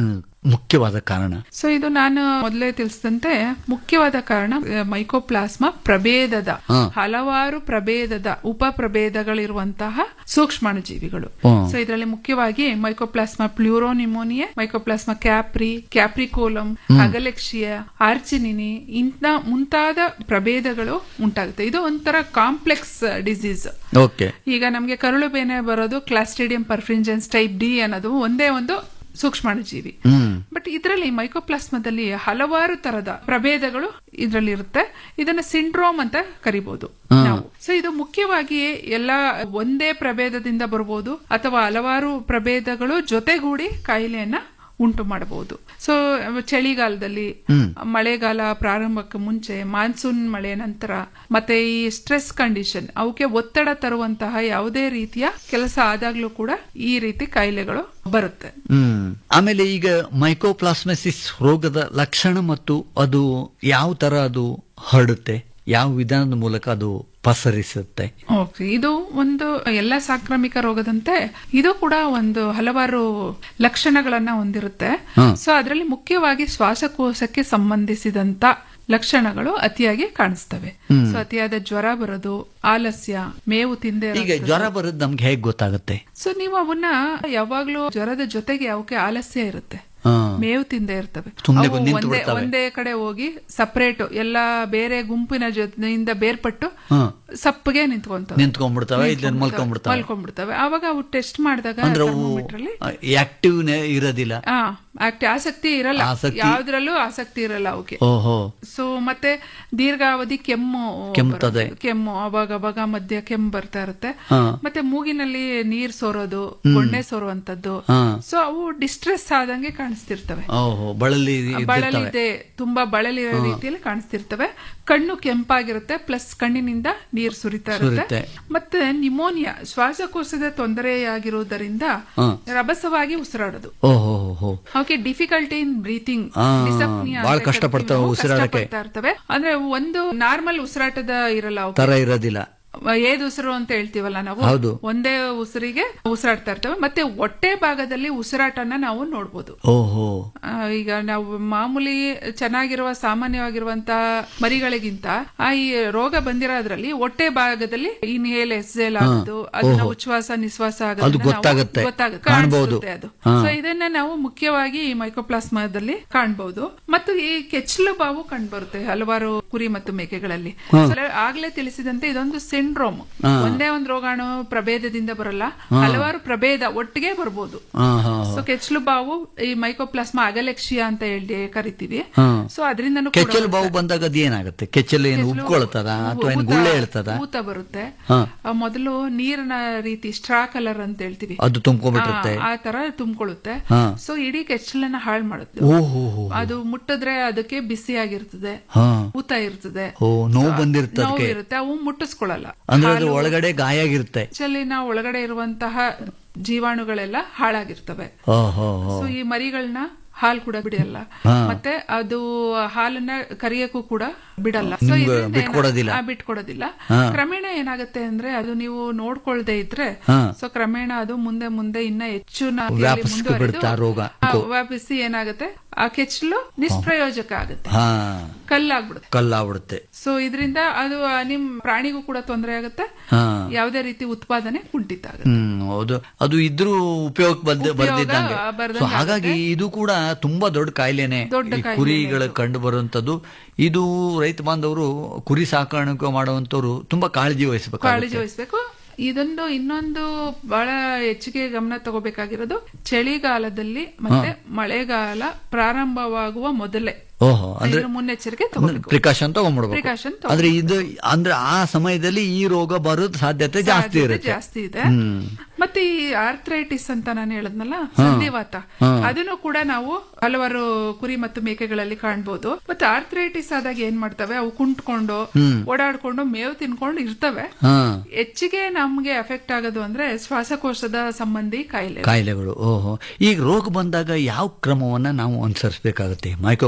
ಮುಖ್ಯವಾದ ಕಾರಣ ಸೊ ಇದು ನಾನು ಮೊದಲೇ ತಿಳಿಸಿದಂತೆ ಮುಖ್ಯವಾದ ಕಾರಣ ಮೈಕೋಪ್ಲಾಸ್ಮಾ ಪ್ರಭೇದದ ಹಾ. ಹಲವಾರು ಪ್ರಭೇದದ ಉಪ ಪ್ರಭೇದಗಳಿರುವಂತಹ ಸೂಕ್ಷ್ಮಾಣುಜೀವಿಗಳು ಹ್ಮ್. ಸೊ ಇದರಲ್ಲಿ ಮುಖ್ಯವಾಗಿ ಮೈಕೋಪ್ಲಾಸ್ಮಾ ಪ್ಲೂರೋನಿಮೋನಿಯಾ ಮೈಕೋಪ್ಲಾಸ್ಮಾ ಕ್ಯಾಪ್ರಿ ಕ್ಯಾಪ್ರಿಕೋಲಮ್ ಅಗಲೆಕ್ಷಿಯಾ ಆರ್ಚಿನಿನಿ ಇಂಥ ಮುಂತಾದ ಪ್ರಭೇದಗಳು ಉಂಟಾಗುತ್ತೆ ಇದು ಒಂಥರ ಕಾಂಪ್ಲೆಕ್ಸ್ ಡಿಸೀಸ್ ಓಕೆ ಈಗ ನಮಗೆ ಕರುಳು ಬೇನೆ ಬರೋದು ಕ್ಲಾಸ್ಟ್ರಿಡಿಯಂ ಪರ್ಫ್ರಿಂಜನ್ಸ್ ಟೈಪ್ ಡಿ ಅನ್ನೋದು ಒಂದೇ ಒಂದು ಸೂಕ್ಷ್ಮಾಣುಜೀವಿ ಹ್ಮ್ ಬಟ್ ಇದರಲ್ಲಿ ಮೈಕೋಪ್ಲಾಸ್ಮದಲ್ಲಿ ಹಲವಾರು ತರದ ಪ್ರಭೇದಗಳು ಇದರಲ್ಲಿ ಇರುತ್ತೆ ಇದನ್ನ ಸಿಂಡ್ರೋಮ್ ಅಂತ ಕರಿಬಹುದು ನಾವು ಸೊ ಇದು ಮುಖ್ಯವಾಗಿ ಎಲ್ಲ ಒಂದೇ ಪ್ರಭೇದದಿಂದ ಬರಬಹುದು ಅಥವಾ ಹಲವಾರು ಪ್ರಭೇದಗಳು ಜೊತೆಗೂಡಿ ಕಾಯಿಲೆಯನ್ನ ಉಂಟು ಮಾಡಬಹುದು ಸೊ ಚಳಿಗಾಲದಲ್ಲಿ ಮಳೆಗಾಲ ಪ್ರಾರಂಭಕ್ಕೆ ಮುಂಚೆ ಮಾನ್ಸೂನ್ ಮಳೆ ನಂತರ ಮತ್ತೆ ಈ ಸ್ಟ್ರೆಸ್ ಕಂಡೀಷನ್ ಅವಕ್ಕೆ ಒತ್ತಡ ತರುವಂತಹ ಯಾವುದೇ ರೀತಿಯ ಕೆಲಸ ಆದಾಗ್ಲೂ ಕೂಡ ಈ ರೀತಿ ಕಾಯಿಲೆಗಳು ಬರುತ್ತೆ ಹ್ಮ್ ಆಮೇಲೆ ಈಗ ಮೈಕೋಪ್ಲಾಸ್ಮೆಸಿಸ್ ರೋಗದ ಲಕ್ಷಣ ಮತ್ತು ಅದು ಯಾವ ತರ ಅದು ಹರಡುತ್ತೆ ಯಾವ ವಿಧಾನದ ಮೂಲಕ ಅದು ಪಸರಿಸುತ್ತೆ ಓಕೆ ಇದು ಒಂದು ಎಲ್ಲ ಸಾಂಕ್ರಾಮಿಕ ರೋಗದಂತೆ ಇದು ಕೂಡ ಒಂದು ಹಲವಾರು ಲಕ್ಷಣಗಳನ್ನ ಹೊಂದಿರುತ್ತೆ ಹಾ. ಸೊ ಅದರಲ್ಲಿ ಮುಖ್ಯವಾಗಿ ಶ್ವಾಸಕೋಶಕ್ಕೆ ಸಂಬಂಧಿಸಿದಂತ ಲಕ್ಷಣಗಳು ಅತಿಯಾಗಿ ಕಾಣಿಸ್ತವೆ ಸೊ ಅತಿಯಾದ ಜ್ವರ ಬರೋದು ಆಲಸ್ಯ ಮೇವು ತಿಂದೆ ಈಗ ಜ್ವರ ಬರೋದು ನಮ್ಗೆ ಹೇಗ್ ಗೊತ್ತಾಗುತ್ತೆ ಸೊ ನೀವು ಅವನ್ನ ಯಾವಾಗ್ಲೂ ಜ್ವರದ ಜೊತೆಗೆ ಅವಕ್ಕೆ ಆಲಸ್ಯ ಇರುತ್ತೆ ಹಾ. ಮೇವು ತಿಂದೆ ಇರ್ತವೆ ಸುಮ್ನೆ ಅವು ನಿಂತು ಒಂದೇ ಬಿಡ್ತವೆ. ಒಂದೇ ಕಡೆ ಹೋಗಿ ಸಪರೇಟ್ ಎಲ್ಲ ಬೇರೆ ಗುಂಪಿನ ಜೊತೆಯಿಂದ ಬೇರ್ಪಟ್ಟು ಹಾ. ಸಪ್ಪಗೆ ನಿಂತ್ಕೊಂತವೆ ನಿಂತ್ಕೊಂಡ್ಬಿಡ್ತವೆ ಇಲ್ಲ ಮಲ್ಕೊಂಡ್ಬಿಡ್ತವೆ ಮಲ್ಕೊಂಡ್ಬಿಡ್ತವೆ ಅವಾಗ ಅವು ಟೆಸ್ಟ್ ಮಾಡಿದಾಗ ಅಂದ್ರೆ ಅವು thermometer ಅಲ್ಲಿ ಆಕ್ಟಿವ್ ಇರೋದಿಲ್ಲ ಆ, ಆಕ್ಟಿ- ಆಸಕ್ತಿ ಇರಲ್ಲ ಆಸಕ್ತಿ- ಯಾವ್ದ್ರಲ್ಲೂ ಆಸಕ್ತಿ ಇರಲ್ಲ ಅವಕ್ಕೆ ಓಹೋ ಸೊ ಮತ್ತೆ ದೀರ್ಘಾವಧಿ ಕೆಮ್ಮು ಕೆಮ್ತದೆ. ಬರುತ್ತೆ. ಕೆಮ್ಮು ಅವಾಗ ಅವಾಗ ಮಧ್ಯ ಕೆಮ್ಮು ಬರ್ತಾ ಇರುತ್ತೆ ಹಾ. ಮತ್ತೆ ಮೂಗಿನಲ್ಲಿ ನೀರ್ ಸೋರೋದು ಗೊಣ್ಣೆ ಸೋರುವಂತದ್ದು ಹಾ. ಸೊ ಅವು ಡಿಸ್ಟ್ರೆಸ್ ಆದಂಗೆ ಕಾಣಿಸ್ತಿರ್ತವೆ ಓಹೋ ಬಳಲಿ ಇದ್ದಿರ್ತವೆ ಬಳಲಿದೆ ತುಂಬಾ ಬಳಲಿರೋ ರೀತಿಯಲ್ಲಿ ಕಾಣಿಸ್ತಿರ್ತವೆ ಕಣ್ಣು ಕೆಂಪಾಗಿರುತ್ತೆ ಪ್ಲಸ್ ಕಣ್ಣಿನಿಂದ ನೀರು ಸುರಿತಾ ಇರುತ್ತೆ ಸುರಿತೆ. ಮತ್ತೆ ನಿಮೋನಿಯಾ ಶ್ವಾಸಕೋಶದ ತೊಂದರೆಯಾಗಿರುವುದರಿಂದ ಹಾ. ರಭಸವಾಗಿ ಉಸಿರಾಡೋದು ಓಹೋ ಹೋ ಓಕೆ ಡಿಫಿಕಲ್ಟಿ ಇನ್ ಬ್ರೀತಿಂಗ್ ಆ, ಬಾಳ್ ಕಷ್ಟಪಡ್ತಾವೆ ಉಸಿರಾಡಕ್ಕೆ. ಇರ್ತವೆ ಅಂದ್ರೆ ಒಂದು ನಾರ್ಮಲ್ ಉಸಿರಾಟದ ಇರಲ್ಲ ಅವಕ್ಕೆ. ತರ ಇರೋದಿಲ್ಲ ಏದ್ ಉಸಿರು ಅಂತ ಹೇಳ್ತೀವಲ್ಲ ನಾವು ಹೌದು. ಒಂದೇ ಉಸಿರಿಗೆ ಉಸಿರಾಡ್ತಾ ಇರ್ತವೆ ಮತ್ತೆ ಹೊಟ್ಟೆ ಭಾಗದಲ್ಲಿ ಉಸಿರಾಟನ ನಾವು ನೋಡ್ಬೋದು ಓಹೋ ಆ, ಈಗ ನಾವು ಮಾಮೂಲಿ ಚೆನ್ನಾಗಿರುವ ಸಾಮಾನ್ಯವಾಗಿರುವಂತಹ ಮರಿಗಳಿಗಿಂತ ಆ ಈ ರೋಗ ಬಂದಿರೋದ್ರಲ್ಲಿ ಹೊಟ್ಟೆ ಭಾಗದಲ್ಲಿ ಇನ್ಹೇಲ್ ಎಕ್ಸೇಲ್ ಆಗೋದು ಅದನ್ನ ಓಹೋ. ಉಚ್ಛ್ವಾಸ ನಿಶ್ವಾಸ ಅದು ಆಗೋದನ್ನ ನಾವು ಗೊತ್ತಾಗುತ್ತೆ. ಗೊತ್ತಾಗುತ್ತೆ ಕಾಣ್ಬೋದು. ಕಾಣಿಸುತ್ತೆ ಅದು ಹಾ. ಸೊ ಇದನ್ನ ನಾವು ಮುಖ್ಯವಾಗಿ ಈ ಮೈಕೋಪ್ಲಾಸ್ಮಾದಲ್ಲಿ ಕಾಣಬಹುದು ಮತ್ತು ಈ ಕೆಚ್ಚಲು ಬಾವು ಕಂಡುಬರುತ್ತೆ ಹಲವಾರು ಕುರಿ ಮತ್ತು ಮೇಕೆಗಳಲ್ಲಿ ಸಲ- ಆಗ್ಲೇ ತಿಳಿಸಿದಂತೆ ಇದೊಂದು ಸಿಂಡ್ರೋಮ್ ಹಾ. ಒಂದೇ ಒಂದು ರೋಗಾಣು ಪ್ರಭೇದದಿಂದ ಬರಲ್ಲ ಹಲವಾರು ಪ್ರಭೇದ ಒಟ್ಟಿಗೆ ಬರ್ಬೋದು ಹಾ ಹಾ ಸೊ ಕೆಚ್ಚಲು ಬಾವು ಈ ಮೈಕೋಪ್ಲಾಸ್ಮಾ ಅಗಲೆಕ್ಷಿಯಾ ಅಂತ ಹೇಳಿ ಕರಿತೀವಿ ಹಾ. ಸೊ ಅದರಿಂದನೂ ಕೂಡ ಕೆಚ್ಚಲು ಬಾವು ಬಂದಾಗ ಅದು ಏನಾಗುತ್ತೆ ಕೆಚ್ಚಲು ಏನು ಕೆಚ್ಚಲು ಉಬ್ಕೊಳ್ತದ ಅಥವಾ ಏನು ಊತ- ಗುಳ್ಳೆ ಹೇಳ್ತದ ಊತ ಬರುತ್ತೆ ಹಾ. ಆ, ಮೊದಲು ನೀರಿನ ರೀತಿ ಸ್ಟ್ರಾ ಕಲರ್ ಅಂತ ಹೇಳ್ತೀವಿ ಅದು ತುಂಬ್ಕೊಂಡ್ಬಿಟ್ಟಿರುತ್ತೆ ಆ ಆ ತರ ತುಂಬಿಕೊಳ್ಳುತ್ತೆ ಹಾ. ಸೊ ಇಡೀ ಕೆಚ್ಚಲನ್ನ ಹಾಳು ಮಾಡುತ್ತೆ ಓಹೋ ಹೋ ಅದು ಮುಟ್ಟಿದ್ರೆ ಅದಕ್ಕೆ ಬಿಸಿ ಆಗಿರ್ತದೆ ಹಾ ಊತ ಇರ್ತದೆ ಓ ನೋವು ಬಂದಿರುತ್ತೆ ನೋವು ಅದಕ್ಕೆ ಇರುತ್ತೆ ಅವು ಮುಟ್ಟಿಸ್ಕೊಳ್ಳಲ್ಲ ಅಂದ್ರೆ ಅದು ಒಳಗಡೆ ಗಾಯ ಆಗಿರುತ್ತೆ ಕೆಚ್ಚಲಿನ ಒಳಗಡೆ ಇರುವಂತಹ ಜೀವಾಣುಗಳೆಲ್ಲ ಹಾಳಾಗಿರ್ತವೆ ಓಹೋ ಹೋ ಸೊ ಈ ಮರಿಗಳನ್ನ ಹಾಲು ಕೂಡ ಬಿಡಲ್ಲ ಹಾ. ಮತ್ತೆ ಅದು ಹಾಲನ್ನ ಕರಿಯಕ್ಕೂ ಕೂಡ ಬಿಡಲ್ಲ ಸೊ ನಿಮ್ಗೆ ಇದರಿಂದ ಏನ- ಬಿಟ್ಕೊಡೋದಿಲ್ಲ. ಆ, ಬಿಟ್ಕೊಡೋದಿಲ್ಲ ಹಾ. ಕ್ರಮೇಣ ಏನಾಗುತ್ತೆ ಅಂದ್ರೆ ಅದು ನೀವು ನೋಡ್ಕೊಳ್ದೆ ಇದ್ರೆ ಹಾ. ಸೊ ಕ್ರಮೇಣ ಅದು ಮುಂದೆ ಮುಂದೆ ಇನ್ನ ಹೆಚ್ಚು ವ್ಯಾಪಿಸ್ಕೊ ಬಿಡುತ್ತೆ ಆ ರೋಗ. ವ್ಯಾಪಿಸಿ ಏನಾಗುತ್ತೆ ಆ ಕೆಚ್ಚಲು ನಿಷ್ಪ್ರಯೋಜಕ ಆಗುತ್ತೆ ಹಾ ಕಲ್ಲಾಗ್ಬಿಡುತ್ತೆ ಕಲ್ಲಾಗ್ಬಿಡುತ್ತೆ ಸೊ ಇದರಿಂದ ಅದು ಆ, ನಿಮ್ ಪ್ರಾಣಿಗೂ ಕೂಡ ತೊಂದರೆ ಆಗುತ್ತೆ ಹಾ ಯಾವುದೇ ರೀತಿ ಉತ್ಪಾದನೆ ಕುಂಠಿತ ಆಗುತ್ತೆ ಹ್ಮ್ ಹೌದು ಅದು ಇದ್ರೂ ಉಪಯೋಗ ಬಂದ ಉಪಯೋಗ ಬರ್ದಿದ್ದಂಗೆ ಬರ್ದಂಗೆ ಸೊ ಹಾಗಾಗಿ ಇದು ಕೂಡ ತುಂಬಾ ದೊಡ್ಡ ಕಾಯಿಲೆನೆ ದೊಡ್ಡ ಈ ಕಾಯಿಲೆನೇ ಕುರಿಗಳ ಕಂಡು ಬರುವಂತದ್ದು ಇದು ರೈತ ಬಾಂಧವರು ಕುರಿ ಸಾಕಾಣಿಕೆ ಮಾಡುವಂತವ್ರು ತುಂಬಾ ಕಾಳಜಿ ಕಾಳಜಿ ವಹಿಸಬೇಕಾಗುತ್ತೆ ವಹಿಸ್ಬೇಕು ಇದೊಂದು ಇನ್ನೊಂದು ಬಹಳ ಹೆಚ್ಚಿಗೆ ಗಮನ ತಗೋಬೇಕಾಗಿರೋದು ಚಳಿಗಾಲದಲ್ಲಿ ಮತ್ತೆ ಮಳೆಗಾಲ ಪ್ರಾರಂಭವಾಗುವ ಮೊದಲೇ ಓಹೋ ಅಂದ್ರೆ ಇದ್ರ ಮುನ್ನೆಚ್ಚರಿಕೆ ತಗೋಬೇಕು ಪ್ರಿಕಾಷನ್ ತಗೊಂಡ್ಬಿಡ್ಬೇಕು Precaution ಆದ್ರೆ ಇದು ಅಂದ್ರೆ ಆ ಸಮಯದಲ್ಲಿ ಈ ರೋಗ ಬರೋದ್ ಸಾಧ್ಯತೆ ಜಾಸ್ತಿ ಸಾಧ್ಯತೆ ಇರುತ್ತೆ ಜಾಸ್ತಿ ಇದೆ ಹ್ಮ್ ಮತ್ತೆ ಈ ಆರ್ಥ್ರೈಟಿಸ್ ಅಂತ ನಾನು ಹೇಳದ್ನಲ್ಲ ಸಂಧಿವಾತ ಅದನ್ನು ಕೂಡ ನಾವು ಹಲವಾರು ಕುರಿ ಮತ್ತು ಮೇಕೆಗಳಲ್ಲಿ ಕಾಣ್ಬೋದು ಮತ್ತೆ ಆರ್ಥ್ರೈಟಿಸ್ ಆದಾಗ ಏನ್ ಮಾಡ್ತವೆ ಅವು ಕುಂಟ್ಕೊಂಡು ಓಡಾಡ್ಕೊಂಡು ಮೇವು ತಿನ್ಕೊಂಡು ಇರ್ತವೆ ಹಾ ಹೆಚ್ಚಿಗೆ ನಮ್ಗೆ ಎಫೆಕ್ಟ್ ಆಗೋದು ಅಂದ್ರೆ ಶ್ವಾಸಕೋಶದ ಸಂಬಂಧಿ ಕಾಯಿಲೆ ಕಾಯಿಲೆಗಳು ಓಹೋ ಈಗ ರೋಗ ಬಂದಾಗ ಯಾವ ಕ್ರಮವನ್ನ ನಾವು ಅನುಸರಿಸಬೇಕಾಗುತ್ತೆ ಮೈಕೋಪ್ಲಾಸ್ಮಸಿಸ್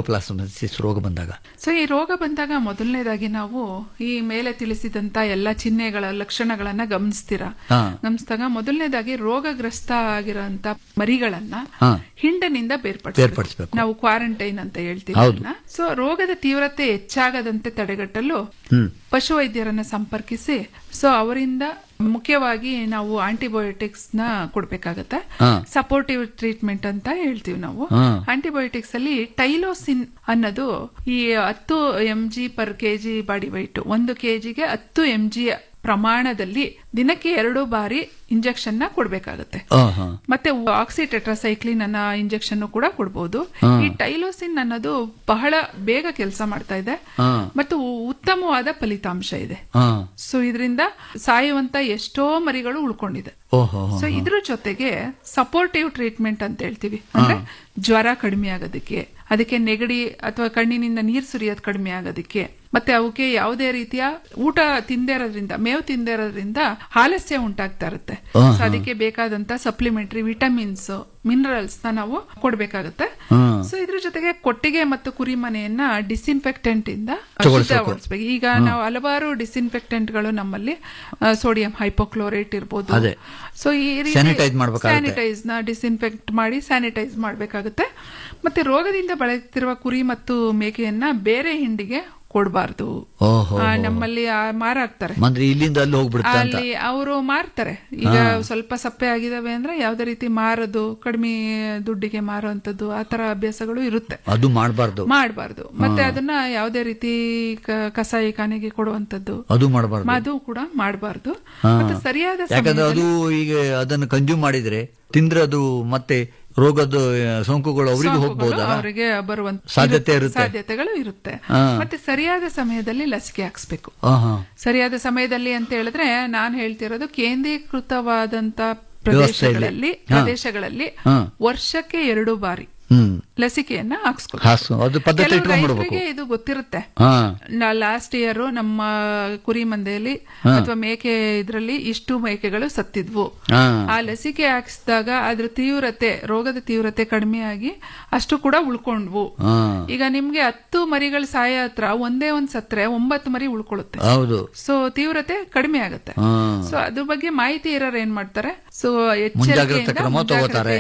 ಮೈಕೋಪ್ಲಾಸ್ಮಾಸಿಸ್ ರೋಗ ಬಂದಾಗ ಸೊ ಈ ರೋಗ ಬಂದಾಗ ಮೊದಲನೇದಾಗಿ ನಾವು ಈ ಮೇಲೆ ತಿಳಿಸಿದಂತ ಎಲ್ಲ ಚಿಹ್ನೆಗಳ ಲಕ್ಷಣಗಳನ್ನ ಗಮನಿಸ್ತೀರಾ ಹಾ. ಗಮನಿಸಿದಾಗ ಮೊದಲನೇದಾಗಿ ರೋಗಗ್ರಸ್ತ ಆಗಿರೋಂತ ಮರಿಗಳನ್ನ ಹಾ. ಹಿಂಡನಿಂದ ಬೇರ್ಪಡಿಸ್ಬೇಕು. ಬೇರ್ಪಡಿಸಬೇಕು ನಾವು ಕ್ವಾರಂಟೈನ್ ಅಂತ ಹೇಳ್ತೀವಿ ಹೌದು. ಅದನ್ನ. ಸೊ ರೋಗದ ತೀವ್ರತೆ ಹೆಚ್ಚಾಗದಂತೆ ತಡೆಗಟ್ಟಲು ಹ್ಮ್ ಪಶುವೈದ್ಯರನ್ನ ಸಂಪರ್ಕಿಸಿ ಸೊ ಅವರಿಂದ ಮುಖ್ಯವಾಗಿ ನಾವು ಆಂಟಿಬಯೋಟಿಕ್ಸ್ ನ ಕೊಡ್ಬೇಕಾಗತ್ತೆ ಹಾ. ಸಪೋರ್ಟಿವ್ ಟ್ರೀಟ್ಮೆಂಟ್ ಅಂತ ಹೇಳ್ತೀವಿ ನಾವು ಹಾ. ಆಂಟಿಬಯೋಟಿಕ್ಸ್ ಅಲ್ಲಿ ಟೈಲೋಸಿನ್ ಅನ್ನೋದು ಈ ಹತ್ತು M G per KG body weight ಒಂದು ಕೆಜಿಗೆ ಹತ್ತು ಎಂ ಜಿ ಪ್ರಮಾಣದಲ್ಲಿ ದಿನಕ್ಕೆ ಎರಡು ಬಾರಿ ಇಂಜೆಕ್ಷನ್ ನ ಕೊಡ್ಬೇಕಾಗತ್ತೆ ಆ, ಹಾ. ಮತ್ತೆ ಆಕ್ಸಿಟೆಟ್ರಾಸೈಕ್ಲಿನ್ ಅನ್ನೋ ಇಂಜೆಕ್ಷನ್ ಕೂಡ ಕೊಡಬಹುದು ಹಾ. ಈ ಟೈಲೋಸಿನ್ ಅನ್ನೋದು ಬಹಳ ಬೇಗ ಕೆಲಸ ಮಾಡ್ತಾ ಇದೆ ಹಾ. ಮತ್ತು ಉತ್ತಮವಾದ ಫಲಿತಾಂಶ ಇದೆ ಹಾ. ಸೊ ಇದರಿಂದ ಸಾಯುವಂತ ಎಷ್ಟೋ ಮರಿಗಳು ಉಳ್ಕೊಂಡಿದೆ ಓಹೋ ಹೋ, ಸೊ ಹೋ. ಇದ್ರ ಜೊತೆಗೆ ಸಪೋರ್ಟಿವ್ ಟ್ರೀಟ್ಮೆಂಟ್ ಅಂತ ಹೇಳ್ತೀವಿ ಅಂದ್ರೆ ಜ್ವರ ಕಡಿಮೆ ಆಗೋದಕ್ಕೆ ಅದಕ್ಕೆ ನೆಗಡಿ ಅಥವಾ ಕಣ್ಣಿನಿಂದ ನೀರ್ ಸುರಿಯೋದು ಕಡಿಮೆ ಆಗೋದಕ್ಕೆ ಮತ್ತೆ ಅವಕ್ಕೆ ಯಾವುದೇ ರೀತಿಯ ಊಟ ತಿಂದೇ ಇರೋದ್ರಿಂದ ಮೇವು ತಿಂದೇ ಇರೋದ್ರಿಂದ ಆಲಸ್ಯ ಉಂಟಾಗ್ತಾ ಇರುತ್ತೆ ಹಾ, ಸೊ ಹಾ. ಅದಕ್ಕೆ ಬೇಕಾದಂತ ಸಪ್ಲಿಮೆಂಟರಿ ವಿಟಮಿನ್ಸ್ ಮಿನರಲ್ಸ್ ನ ನಾವು ಕೊಡ್ಬೇಕಾಗತ್ತೆ ಹಾ. ಸೊ ಇದ್ರ ಜೊತೆಗೆ ಕೊಟ್ಟಿಗೆ ಮತ್ತು ಕುರಿ ಮನೆಯನ್ನ ಡಿಸ್ಇನ್ಫೆಕ್ಟೆಂಟ್ ಇಂದ ತಗೊಳ್ಸ್ಬೇಕು. ಶುದ್ಧಗೊಳಿಸ್ಬೇಕು ಈಗ ನಾವು ಹಲವಾರು ಡಿಸ್ಇನ್ಫೆಕ್ಟೆಂಟ್ ಗಳು ನಮ್ಮಲ್ಲಿ ಸೋಡಿಯಂ ಹೈಪೋಕ್ಲೋರೇಟ್ ಇರ್ಬೋದು ಅದೇ. ಸೊ ಈ Sanitize ಮಾಡ್ಬೇಕಾಗುತ್ತೆ. ಸ್ಯಾನಿಟೈಸ್ ನ ಡಿಸ್ಇನ್ಫೆಕ್ಟ್ ಮಾಡಿ ಸ್ಯಾನಿಟೈಸ್ ಮಾಡಬೇಕಾಗುತ್ತೆ ಮತ್ತೆ ರೋಗದಿಂದ ಬಳಲ್ತಿರುವ ಕುರಿ ಮತ್ತು ಮೇಕೆಯನ್ನ ಬೇರೆ ಹಿಂಡಿಗೆ ಕೊಡಬಾರ್ದು ಓಹೋ ನಮ್ಮಲ್ಲಿ ಆ ಮಾರಾಕ್ತಾರೆ ಅಂದ್ರೆ ಇಲ್ಲಿಂದ ಅಲ್ಲಿ ಹೋಗ್ಬಿಡುತ್ತೆ ಅಂತ ಅಲ್ಲಿ ಅವರು ಮಾರ್ತಾರೆ ಈಗ ಹಾ. ಸ್ವಲ್ಪ ಸಪ್ಪೆ ಆಗಿದಾವೆ ಅಂದ್ರೆ ಯಾವ್ದೇ ರೀತಿ ಮಾರೋದು ಕಡಿಮೆ ದುಡ್ಡಿಗೆ ಮಾರುವಂತದ್ದು ಆ ತರ ಅಭ್ಯಾಸಗಳು ಇರುತ್ತೆ ಅದು ಮಾಡಬಾರ್ದು ಮಾಡಬಾರ್ದು ಮತ್ತೆ ಅದನ್ನ ಯಾವುದೇ ರೀತಿ ಕ- ಕಸಾಯಿ ಖಾನೆಗೆ ಕೊಡುವಂತದ್ದು ಅದು ಮಾಡಬಾರ್ದು ಅದು ಕೂಡ ಮಾಡಬಾರ್ದು ಹಾ. ಮತ್ತೆ ಸರಿಯಾದ ಯಾಕಂದ್ರೆ ಅದು ಸಮಯದಲ್ಲಿ ಈಗ ಅದನ್ನು ಕನ್ಸ್ಯೂಮ್ ಮಾಡಿದ್ರೆ ತಿಂದ್ರೆ ಅದು ಮತ್ತೆ ರೋಗದ ಆ, ಸೋಂಕುಗಳು ಅವರಿಗೆ ಸೋಂಕುಗಳು ಹೋಗ್ಬೋದಲ್ಲ ಅವರಿಗೆ ಬರುವಂತ ಸಾಧ್ಯತೆ ಇರುತ್ತೆ- ಇರುತ್ತೆ. ಸಾಧ್ಯತೆಗಳು ಇರುತ್ತೆ ಹಾ. ಮತ್ತೆ ಸರಿಯಾದ ಸಮಯದಲ್ಲಿ ಲಸಿಕೆ ಹಾಕ್ಸ್ಬೇಕು ಆಹಾ. ಸರಿಯಾದ ಸಮಯದಲ್ಲಿ ಅಂತ ಹೇಳಿದ್ರೆ ನಾನ್ ಹೇಳ್ತಿರೋದು ಕೇಂದ್ರೀಕೃತವಾದಂತ ವ್ಯವಸ್ಥೆಯಲ್ಲಿ. ಪ್ರದೇಶಗಳಲ್ಲಿ ಹಾ. ಪ್ರದೇಶಗಳಲ್ಲಿ ಹಾ. ವರ್ಷಕ್ಕೆ ಎರಡು ಬಾರಿ ಹ್ಮ್ ಲಸಿಕೆಯನ್ನ ಹಾಕ್ಸ್ಕೊ ಹಾಸು ಅದು ಪದ್ಧತಿ ಕೆಲವು ಇಟ್ಕೊಂಡ್ ಬಿಡ್ಬೇಕು ರೈತರಿಗೆ ಇದು ಗೊತ್ತಿರುತ್ತೆ ಹಾ ನಾ ಲಾಸ್ಟ್ ಇಯರ್ ನಮ್ಮ ಕುರಿ ಮಂದೆಯಲ್ಲಿ ಹಾ. ಅಥವಾ ಮೇಕೆ ಇದ್ರಲ್ಲಿ ಇಷ್ಟು ಮೇಕೆಗಳು ಸತ್ತಿದ್ವು ಹಾ. ಆ ಲಸಿಕೆ ಹಾಕಿಸಿದಾಗ ಅದ್ರ ತೀವ್ರತೆ ರೋಗದ ತೀವ್ರತೆ ಕಡಿಮೆಯಾಗಿ ಅಷ್ಟು ಕೂಡ ಉಳ್ಕೊಂಡ್ವು ಹಾ. ಈಗ ನಿಮ್ಗೆ ಹತ್ತು ಮರಿಗಳು ಸಾಯ ಹತ್ರ ಒಂದೇ ಒಂದ್ ಸತ್ರೆ ಒಂಬತ್ತು ಮರಿ ಉಳ್ಕೊಳ್ಳುತ್ತೆ ಹೌದು ಸೊ ತೀವ್ರತೆ ಕಡಿಮೆ ಆಗುತ್ತೆ ಹಾ. ಸೊ ಅದ್ರ ಬಗ್ಗೆ ಮಾಹಿತಿ ಇರೋರು ಏನ್ ಮಾಡ್ತಾರೆ ಸೊ ಮುಂಜಾಗ್ರತಾ ಕ್ರಮ ತಗೋತಾರೆ.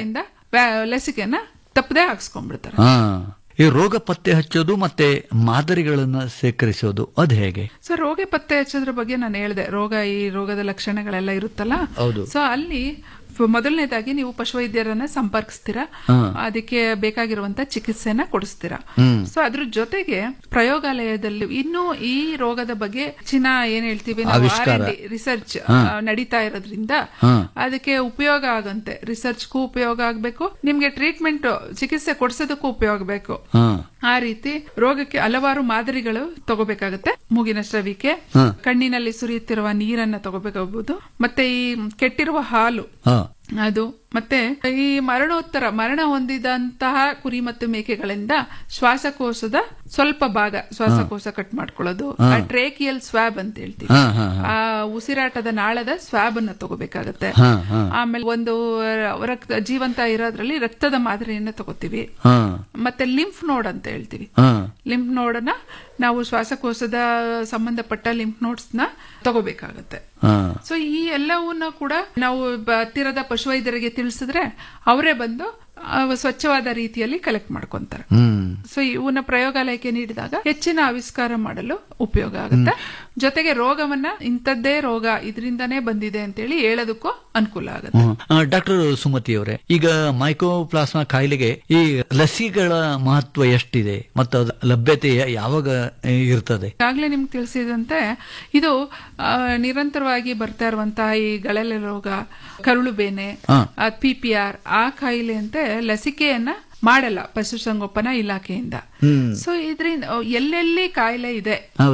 ಲಸಿಕೆನ ತಪ್ಪದೆ ಹಾಕ್ಸ್ಕೊಂಡ್ಬಿಡ್ತಾರೆ ಹಾ ಈ ರೋಗ ಪತ್ತೆ ಹಚ್ಚೋದು ಮತ್ತೆ ಮಾದರಿಗಳನ್ನ ಸೇಕರಿಸೋದು ಅದು ಹೇಗೆ ಸೊ ರೋಗ ಪತ್ತೆ ಹಚ್ಚೋದ್ರ ಬಗ್ಗೆ ನಾನು ಹೇಳಿದೆ ರೋಗ ಈ ರೋಗದ ಲಕ್ಷಣಗಳೆಲ್ಲ ಇರುತ್ತಲ್ಲ ಹೌದು. ಸೊ ಅಲ್ಲಿ ಫ- ಮೊದಲನೇದಾಗಿ ನೀವು ಪಶುವೈದ್ಯರನ್ನ ಸಂಪರ್ಕಿಸ್ತೀರಾ ಹಾ. ಅದಕ್ಕೆ ಬೇಕಾಗಿರುವಂತ ಚಿಕಿತ್ಸೆನ ಕೊಡಿಸ್ತೀರಾ ಹ್ಮ್. ಸೊ ಅದ್ರ ಜೊತೆಗೆ ಪ್ರಯೋಗಾಲಯದಲ್ಲಿ ಇನ್ನೂ ಈ ರೋಗದ ಬಗ್ಗೆ ಹೆಚ್ಚಿನ ಏನ್ ಹೇಳ್ತೀವಿ ಆವಿಷ್ಕಾರ. ರಿಸರ್ಚ್ ಹಾ. ನಡೀತಾ ಇರೋದ್ರಿಂದ ಹಾ. ಅದಕ್ಕೆ ಉಪಯೋಗ ಆಗಂತೆ ರಿಸರ್ಚ್ಗೂ ಉಪಯೋಗ ಆಗ್ಬೇಕು ನಿಮ್ಗೆ ಟ್ರೀಟ್ಮೆಂಟ್ ಚಿಕಿತ್ಸೆ ಕೊಡ್ಸೋದಕ್ಕೂ ಉಪಯೋಗ ಬೇಕು ಹಾ ಆ ರೀತಿ ರೋಗಕ್ಕೆ ಹಲವಾರು ಮಾದರಿಗಳು ತಗೋಬೇಕಾಗುತ್ತೆ ಮೂಗಿನ ಸ್ರವಿಕೆ ಹಾ. ಕಣ್ಣಿನಲ್ಲಿ ಸುರಿಯುತ್ತಿರುವ ನೀರನ್ನ ತಗೋಬೇಕಾಗಬಹುದು ಮತ್ತೆ ಈ ಕೆಟ್ಟಿರುವ ಹಾಲು ಹಾ ಅದು ಮತ್ತೆ ಈ ಮರಣೋತ್ತರ ಮರಣ ಹೊಂದಿದಂತಹ ಕುರಿ ಮತ್ತು ಮೇಕೆಗಳಿಂದ ಶ್ವಾಸಕೋಶದ ಸ್ವಲ್ಪ ಭಾಗ ಶ್ವಾಸಕೋಶ ಕಟ್ ಮಾಡ್ಕೊಳ್ಳೋದು ಹಾ. ಟ್ರೇಕಿಯಲ್ ಸ್ವಾಬ್ ಅಂತ ಹೇಳ್ತೀವಿ ಹಾ, ಹಾ, ಹಾ. ಆ ಉಸಿರಾಟದ ನಾಳದ ಸ್ವಾಬ್ ಅನ್ನ ತಗೋಬೇಕಾಗತ್ತೆ ಹಾ, ಹಾ. ಆಮೇಲೆ ಒಂದು ರಕ್ತ ಜೀವಂತ ಇರೋದ್ರಲ್ಲಿ ರಕ್ತದ ಮಾದರಿಯನ್ನ ತಗೋತೀವಿ ಹಾ ಮತ್ತೆ ಲಿಂಫ್ ನೋಡ್ ಅಂತ ಹೇಳ್ತೀವಿ ಹಾ ಲಿಂಫ್ ನೋಡನ್ನ ನಾವು ಶ್ವಾಸಕೋಶದ ಸಂಬಂಧಪಟ್ಟ ಲಿಂಫ್ ನೋಟ್ಸ್ ನ ತಗೋಬೇಕಾಗತ್ತೆ ಹಾ ಸೊ ಈ ಎಲ್ಲವನ್ನ ಕೂಡ ನಾವು ಬ- ಹತ್ತಿರದ ಪಶುವೈದ್ಯರಿಗೆ ತಿಳಿಸಿದ್ರೆ ಅವರೇ ಬಂದು ಆ, ಸ್ವಚ್ಛವಾದ ರೀತಿಯಲ್ಲಿ ಕಲೆಕ್ಟ್ ಮಾಡ್ಕೊಂತಾರೆ ಹ್ಮ್ ಸೊ ಇವನ್ನ ಪ್ರಯೋಗಾಲಯಕ್ಕೆ ನೀಡಿದಾಗ ಹೆಚ್ಚಿನ ಆವಿಷ್ಕಾರ ಮಾಡಲು ಉಪಯೋಗ ಆಗುತ್ತೆ ಜೊತೆಗೆ ರೋಗವನ್ನ ಇಂಥದ್ದೇ ರೋಗ ಇದರಿಂದಾನೇ ಬಂದಿದೆ ಅಂತೇಳಿ ಹೇಳೋದಕ್ಕೂ ಅನುಕೂಲ ಆಗುತ್ತೆ ಡಾಕ್ಟರ್ ಸುಮತಿ ಅವರೇ ಈಗ ಮೈಕೋಪ್ಲಾಸ್ಮಾ ಕಾಯಿಲೆಗೆ ಈ ಲಸಿಗಳ ಮಹತ್ವ ಎಷ್ಟಿದೆ ಮತ್ತು ಅದ್ರ ಲಭ್ಯತೆ ಯಾವಾಗ ಆ, ಇರ್ತದೆ ಈಗಾಗಲೇ ನಿಮ್ಗೆ ತಿಳಿಸಿದಂತೆ ಇದು ಆ, ನಿರಂತರವಾಗಿ ಬರ್ತಾ ಇರುವಂತಹ ಈ ಗಳಲೆ ರೋಗ ಕರುಳು ಬೇನೆ ಹಾ. ಪಿ ಪಿ ಆರ್ ಆ ಕಾಯಿಲೆಯಂತೆ ಲಸಿಕೆಯನ್ನ ಮಾಡಲ್ಲ ಪಶುಸಂಗೋಪನಾ ಇಲಾಖೆಯಿಂದ ಹ್ಮ್ ಸೊ ಇದರಿಂದ ಎಲ್ಲೆಲ್ಲಿ ಕಾಯಿಲೆ ಇದೆ ಹೌದು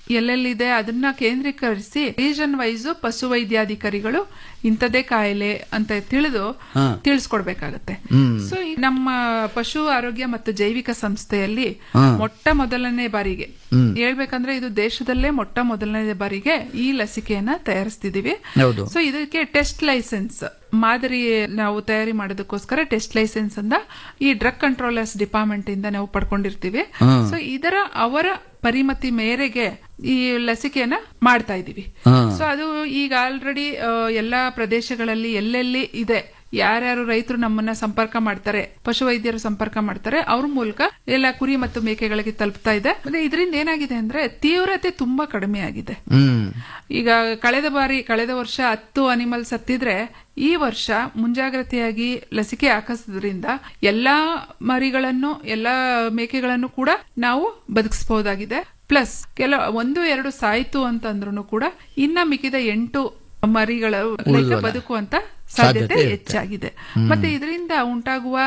ಎಲ್ಲೆಲ್ಲಿದೆ ಅದನ್ನ ಕೇಂದ್ರೀಕರಿಸಿ ರೀಜನ್ ವೈಸ್ ಪಶು ವೈದ್ಯಾಧಿಕಾರಿಗಳು ಇಂಥದೇ ಕಾಯಿಲೆ ಅಂತ ತಿಳಿದು ಹಾ. ತಿಳಿಸ್ಕೊಡ್ಬೇಕಾಗತ್ತೆ ಹ್ಮ್. ಸೊ ಈ ನಮ್ಮ ಪಶು ಆರೋಗ್ಯ ಮತ್ತು ಜೈವಿಕ ಸಂಸ್ಥೆಯಲ್ಲಿ ಹಾ. ಮೊಟ್ಟ ಮೊದಲನೇ ಬಾರಿಗೆ ಹ್ಮ್. ಹೇಳ್ಬೇಕಂದ್ರೆ ಇದು ದೇಶದಲ್ಲೇ ಮೊಟ್ಟ ಮೊದಲನೇ ಬಾರಿಗೆ ಈ ಲಸಿಕೆಯನ್ನ ತಯಾರಿಸ್ತಿದೀವಿ ಹೌದು. ಸೊ ಇದಕ್ಕೆ ಟೆಸ್ಟ್ ಲೈಸೆನ್ಸ್ ಮಾದರಿ ನಾವು ತಯಾರಿ ಮಾಡೋದಕ್ಕೋಸ್ಕರ ಟೆಸ್ಟ್ ಲೈಸೆನ್ಸ್ ಅಂದ ಈ ಡ್ರಗ್ ಕಂಟ್ರೋಲರ್ಸ್ ಡಿಪಾರ್ಟ್ಮೆಂಟ್ ಇಂದ ನಾವು ಪಡ್ಕೊಂಡಿರ್ತೀವಿ ಹ್ಮ್. ಸೊ ಇದರ ಅವರ ಪರಿಮತಿ ಮೇರೆಗೆ ಈ ಲಸಿಕೆಯನ್ನ ಮಾಡ್ತಾ ಇದೀವಿ ಹ್ಮ್. ಸೊ ಅದು ಈಗ ಆಲ್ರೆಡಿ ಎಲ್ಲಾ ಪ್ರದೇಶಗಳಲ್ಲಿ ಎಲ್ಲೆಲ್ಲಿ ಇದೆ ಯಾರ್ಯಾರು ರೈತರು ನಮ್ಮನ್ನ ಸಂಪರ್ಕ ಮಾಡ್ತಾರೆ ಪಶುವೈದ್ಯರು ಸಂಪರ್ಕ ಮಾಡ್ತಾರೆ ಅವ್ರ ಮೂಲಕ ಎಲ್ಲ ಕುರಿ ಮತ್ತು ಮೇಕೆಗಳಿಗೆ ತಲುಪ್ತಾ ಇದೆ ಮತ್ತೆ ಇದರಿಂದ ಏನಾಗಿದೆ ಅಂದ್ರೆ ತೀವ್ರತೆ ತುಂಬಾ ಕಡಿಮೆ ಆಗಿದೆ ಹ್ಮ್ ಈಗ ಕಳೆದ ಬಾರಿ ಕಳೆದ ವರ್ಷ ಹತ್ತು ಅನಿಮಲ್ಸ್ ಹತ್ತಿದ್ರೆ ಈ ವರ್ಷ ಮುಂಜಾಗ್ರತೆಯಾಗಿ ಲಸಿಕೆ ಹಾಕಿಸೋದ್ರಿಂದ ಎಲ್ಲಾ ಮರಿಗಳನ್ನು ಎಲ್ಲಾ ಮೇಕೆಗಳನ್ನು ಕೂಡ ನಾವು ಬದುಕಿಸಬಹುದಾಗಿದೆ ಪ್ಲಸ್ ಕೆಲ ಒಂದು ಎರಡು ಸಾಯ್ತು ಅಂತಂದ್ರೂ ಕೂಡ ಇನ್ನ ಮಿಕ್ಕಿದ ಎಂಟು ಮರಿಗಳು like ಉಳಿದ್ವಲ್ಲ. ಬದುಕುವಂತ ಸಾಧ್ಯತೆ ಸಾಧ್ಯತೆ ಇರುತ್ತೆ. ಹೆಚ್ಚಾಗಿದೆ ಹ್ಮ್. ಮತ್ತೆ ಇದರಿಂದ ಉಂಟಾಗುವ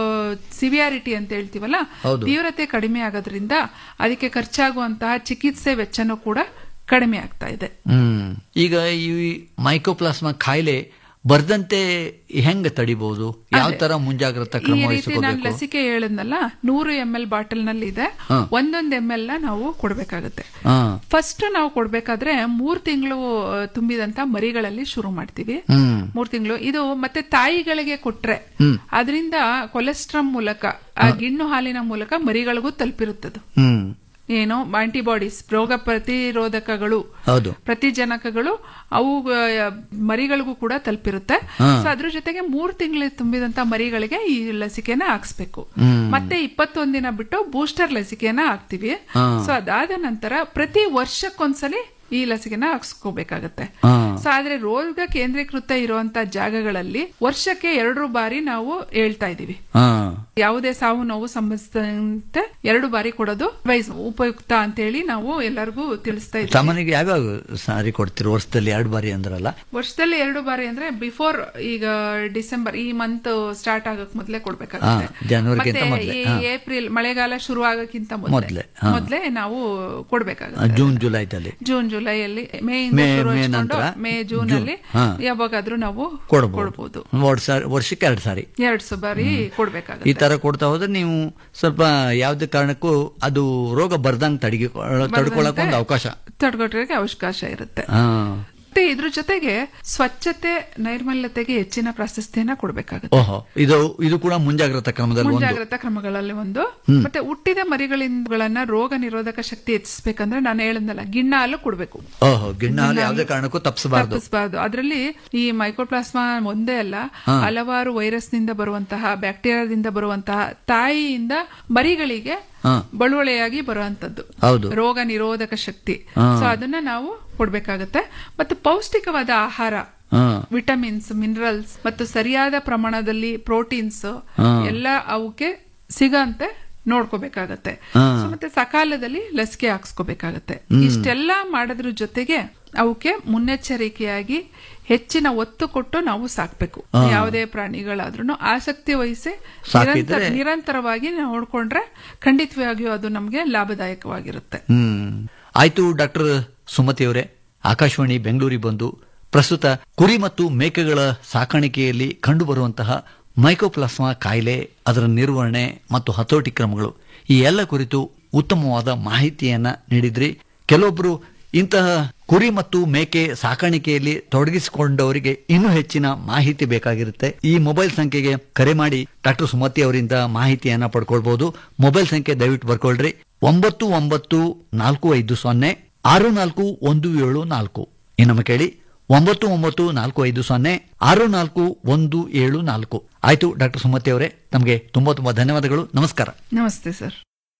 ಸಿವಿಯಾರಿಟಿ ಅಂತ ಹೇಳ್ತೀವಲ್ಲ ಹೌದು. ತೀವ್ರತೆ ಕಡಿಮೆ ಆಗೋದ್ರಿಂದ ಅದಕ್ಕೆ ಖರ್ಚಾಗುವಂತಹ ಚಿಕಿತ್ಸೆ ವೆಚ್ಚನೂ ಕೂಡ ಕಡಿಮೆ ಆಗ್ತಾ ಇದೆ ಹ್ಮ್ ಈಗ ಈ ಮೈಕೋಪ್ಲಾಸ್ಮಾ ಕಾಯಿಲೆ ಬರ್ದಂತೆ ಹೆಂಗ ತಡಿಬಹುದು ಯಾವ ತರ ಮುಂಜಾಗ್ರತಾ ಈ ಕ್ರಮ ರೀತಿ ನಾನು ವಹಿಸ್ಕೋಬೇಕು ಲಸಿಕೆ ಹೇಳಿದ್ನಲ್ಲ ನೂರು ಎಂ ಎಲ್ ಬಾಟಲ್ ನಲ್ಲಿ ಇದೆ ಹಾ. ಒಂದೊಂದು ಎಂ ಎಲ್ ನ ನಾವು ಕೊಡ್ಬೇಕಾಗುತ್ತೆ ಹಾ. ಫಸ್ಟ್ ನಾವು ಕೊಡ್ಬೇಕಾದ್ರೆ ಮೂರ್ ತಿಂಗಳು ತುಂಬಿದಂತ ಮರಿಗಳಲ್ಲಿ ಶುರು ಮಾಡ್ತೀವಿ ಹ್ಮ್. ಮೂರ್ ತಿಂಗಳು ಇದು ಮತ್ತೆ ತಾಯಿಗಳಿಗೆ ಕೊಟ್ರೆ ಹ್ಮ್. ಅದರಿಂದ ಕೊಲೆಸ್ಟ್ರಾಮ್ ಮೂಲಕ ಆ ಗಿಣ್ಣು ಹಾಲಿನ ಮೂಲಕ ಮರಿಗಳಿಗೂ ತಲುಪಿರುತ್ತದು ಹ್ಮ್ ಏನು ಆಂಟಿಬಾಡೀಸ್ ರೋಗ ಪ್ರತಿರೋಧಕಗಳು ಹೌದು ಪ್ರತಿಜನಕಗಳು ಅವು ಆ, ಮರಿಗಳಿಗೂ ಕೂಡ ತಲುಪಿರುತ್ತೆ ಹಾ. ಸೊ ಅದ್ರ ಜೊತೆಗೆ ಮೂರ್ ತಿಂಗಳು ತುಂಬಿದಂತ ಮರಿಗಳಿಗೆ ಈ ಲಸಿಕೆನ ಹಾಕ್ಸ್ಬೇಕು ಹ್ಮ್. ಮತ್ತೆ ಇಪ್ಪತ್ತೊಂದ್ ದಿನ ಬಿಟ್ಟು ಬೂಸ್ಟರ್ ಲಸಿಕೆನ ಹಾಕ್ತಿವಿ ಹಾ. ಸೊ ಅದಾದ ನಂತರ ಪ್ರತಿ ವರ್ಷಕ್ಕೊಂದ್ಸಲಿ ಈ ಲಸಿಕೆನ ಹಾಕ್ಸ್ಕೋಬೇಕಾಗತ್ತೆ ಹಾ. ಸೊ ಆದ್ರೆ ರೋಗ ಕೇಂದ್ರೀಕೃತ ಇರುವಂತ ಜಾಗಗಳಲ್ಲಿ ವರ್ಷಕ್ಕೆ ಎರಡು ಬಾರಿ ನಾವು ಹೇಳ್ತಾ ಇದೀವಿ ಹಾ ಯಾವುದೇ ಸಾವು ನೋವು ಸಂಬಂಧಿಸಿದಂತೆ ಎರಡು ಬಾರಿ ಕೊಡೋದು ವೈಸ್ ಉಪಯುಕ್ತ ಅಂತ ಹೇಳಿ ನಾವು ಎಲ್ಲರಿಗೂ ತಿಳಿಸ್ತಾ ಇದ್ದೀವಿ ಸಾಮಾನ್ಯವಾಗಿ ಯಾವ್ಯಾವ ಸಾರಿ ಕೊಡ್ತೀರಿ ವರ್ಷದಲ್ಲಿ ಎರಡು ಬಾರಿ ಅಂದ್ರಲ್ಲ ವರ್ಷದಲ್ಲಿ ಎರಡು ಬಾರಿ ಅಂದ್ರೆ ಬಿಫೋರ್ ಈಗ ಡಿಸೆಂಬರ್ ಈ ಮಂತ್ ಸ್ಟಾರ್ಟ್ ಆಗಕ್ ಮೊದ್ಲೇ ಕೊಡ್ಬೇಕಾಗುತ್ತೆ ಹಾ, ಜನವರಿಗಿಂತ ಮತ್ತೆ ಮೊದ್ಲೇ, ಈ ಹಾ. ಏಪ್ರಿಲ್ ಮಳೆಗಾಲ ಶುರು ಆಗಕ್ಕಿಂತ ಮೊದ್ಲೇ, ಮೊದಲೇ ಹಾ. ಮೊದ್ಲೇ ನಾವು ಕೊಡ್ಬೇಕಾಗುತ್ತೆ ಜೂನ್ ಜುಲೈದಲ್ಲಿ ಜೂನ್ ಜುಲೈಯಲ್ಲಿ ಮೇ ಮೇ ಶುರು ಮೇ ಹಚ್ಕೊಂಡು ನಂತರ ಮೇ ಜೂನ್ ಜೂನ್, ಅಲ್ಲಿ ಹಾ. ಯಾವಾಗಾದ್ರೂ ನಾವು ಕೊಡ್ಬೋದು ಕೊಡ್ಬೋದು ವರ್ಷ ವರ್ಷಕ್ಕೆ ಎರಡು ಸಾರಿ ಎರಡ್ ಸ ಬಾರಿ ಈ ಕೊಡ್ಬೇಕಾಗುತ್ತೆ ತರ ಕೊಡ್ತಾ ಹೋದ್ರೆ ನೀವು ಸ್ವಲ್ಪ ಯಾವುದೇ ಕಾರಣಕ್ಕೂ ಅದು ರೋಗ ಬರ್ದಂಗ್ ತಡಿಗೆ ತಡ್ಕೊಳಕ್ ಒಂದು ಅವಕಾಶ ತಡೆಗಟ್ಟೋಕೆ ಅವಕಾಶ ಇರುತ್ತೆ ಹಾ ಮತ್ತೆ ಇದ್ರ ಜೊತೆಗೆ ಸ್ವಚ್ಛತೆ ನೈರ್ಮಲ್ಯತೆಗೆ ಹೆಚ್ಚಿನ ಪ್ರಾಶಸ್ತ್ಯನ ಕೊಡ್ಬೇಕಾಗುತ್ತೆ ಓಹೋ ಇದು ಇದು ಕೂಡ ಮುಂಜಾಗ್ರತಾ ಕ್ರಮದಲ್ಲಿ ಒಂದು ಮುಂಜಾಗ್ರತಾ ಕ್ರಮಗಳಲ್ಲಿ ಒಂದು ಹ್ಮ್. ಮತ್ತೆ ಹುಟ್ಟಿದ ಮರಿಗಳಿಂದಗಳನ್ನ ರೋಗ ನಿರೋಧಕ ಶಕ್ತಿ ಹೆಚ್ಚಿಸ್ಬೇಕಂದ್ರೆ ನಾನು ಹೇಳದ್ನಲ್ಲ ಗಿಣ್ಣ ಹಾಲು ಕೊಡ್ಬೇಕು ಓಹೋ ಗಿಣ್ಣ ಹಾಲು ಯಾವುದೇ ಕಾರಣಕ್ಕೂ ತಪ್ಪಿಸಬಾರ್ದು ತಪ್ಪಿಸಬಾರ್ದು ಅದರಲ್ಲಿ ಈ ಮೈಕ್ರೋಪ್ಲಾಸ್ಮಾ ಒಂದೇ ಅಲ್ಲ ಹಾ. ಹಲವಾರು ವೈರಸ್ ನಿಂದ ಬರುವಂತಹ ಬ್ಯಾಕ್ಟೀರಿಯಾದಿಂದ ಬರುವಂತಹ ತಾಯಿಯಿಂದ ಮರಿಗಳಿಗೆ ಹಾ. ಬಳುವಳಿಯಾಗಿ ಬರುವಂತದ್ದು ಹೌದು ರೋಗ ನಿರೋಧಕ ಶಕ್ತಿ ಹಾ. ಸೊ ಅದನ್ನ ನಾವು ಕೊಡ್ಬೇಕಾಗತ್ತೆ ಮತ್ತೆ ಪೌಷ್ಟಿಕವಾದ ಆಹಾರ ಹಾ. ವಿಟಮಿನ್ಸ್ ಮಿನರಲ್ಸ್ ಮತ್ತು ಸರಿಯಾದ ಪ್ರಮಾಣದಲ್ಲಿ ಪ್ರೋಟೀನ್ಸ್ ಹಾ. ಎಲ್ಲ ಅವಕ್ಕೆ ಸಿಗಂತೆ ನೋಡ್ಕೋಬೇಕಾಗತ್ತೆ ಹಾ. So, ಮತ್ತೆ ಸಕಾಲದಲ್ಲಿ ಲಸಿಕೆ ಹಾಕ್ಸ್ಕೋಬೇಕಾಗತ್ತೆ ಹ್ಮ್. ಇಷ್ಟೆಲ್ಲ ಮಾಡೋದ್ರ ಜೊತೆಗೆ ಅವಕ್ಕೆ ಮುನ್ನೆಚ್ಚರಿಕೆಯಾಗಿ ಹೆಚ್ಚಿನ ಒತ್ತು ಕೊಟ್ಟು ನಾವು ಸಾಕ್ಬೇಕು ಹಾ. ಯಾವುದೇ ಪ್ರಾಣಿಗಳಾದ್ರೂ ಆಸಕ್ತಿ ವಹಿಸಿ ಸಾಕಿದ್ರೆ- ನಿರಂತರ- ನಿರಂತರವಾಗಿ ನೋಡ್ಕೊಂಡ್ರೆ ಖಂಡಿತವಾಗಿಯೂ ಅದು ನಮ್ಗೆ ಲಾಭದಾಯಕವಾಗಿರುತ್ತೆ ಹ್ಮ್ ಆಯ್ತು ಡಾಕ್ಟರ್ ಸುಮತಿ ಅವರೇ ಆಕಾಶವಾಣಿ ಬೆಂಗಳೂರಿಗೆ ಬಂದು ಪ್ರಸ್ತುತ ಕುರಿ ಮತ್ತು ಮೇಕೆಗಳ ಸಾಕಾಣಿಕೆಯಲ್ಲಿ ಕಂಡುಬರುವಂತಹ ಮೈಕೋಪ್ಲಾಸ್ಮಾ ಕಾಯಿಲೆ ಅದರ ನಿರ್ವಹಣೆ ಮತ್ತು ಹತೋಟಿ ಕ್ರಮಗಳು ಈ ಎಲ್ಲ ಕುರಿತು ಉತ್ತಮವಾದ ಮಾಹಿತಿಯನ್ನ ನೀಡಿದ್ರಿ ಕೆಲವೊಬ್ರು ಇಂತಹ ಕುರಿ ಮತ್ತು ಮೇಕೆ ಸಾಕಾಣಿಕೆಯಲ್ಲಿ ತೊಡಗಿಸಿಕೊಂಡವರಿಗೆ ಇನ್ನೂ ಹೆಚ್ಚಿನ ಮಾಹಿತಿ ಬೇಕಾಗಿರುತ್ತೆ ಈ ಮೊಬೈಲ್ ಸಂಖ್ಯೆಗೆ ಕರೆ ಮಾಡಿ ಡಾಕ್ಟರ್ ಸುಮತಿ ಅವರಿಂದ ಮಾಹಿತಿಯನ್ನ ಪಡ್ಕೊಳ್ಬಹುದು ಮೊಬೈಲ್ ಸಂಖ್ಯೆ ದಯವಿಟ್ಟು ಬರ್ಕೊಳ್ರಿ ಒಂಬತ್ತು ಒಂಬತ್ತು ನಾಲ್ಕು ಐದು ಸೊನ್ನೆ ಆರು ನಾಲ್ಕು ಒಂದು ಏಳು ನಾಲ್ಕು ಇನ್ನೊಮ್ಮೆ ಕೇಳಿ ಒಂಬತ್ತು ಒಂಬತ್ತು ನಾಲ್ಕು ಐದು ಸೊನ್ನೆ ಆರು ನಾಲ್ಕು ಒಂದು ಏಳು ನಾಲ್ಕು ಆಯ್ತು ಡಾಕ್ಟರ್ ಸುಮತಿ ಅವರೇ ತಮಗೆ ತುಂಬಾ ತುಂಬಾ ಧನ್ಯವಾದಗಳು ನಮಸ್ಕಾರ ನಮಸ್ತೆ ಸರ್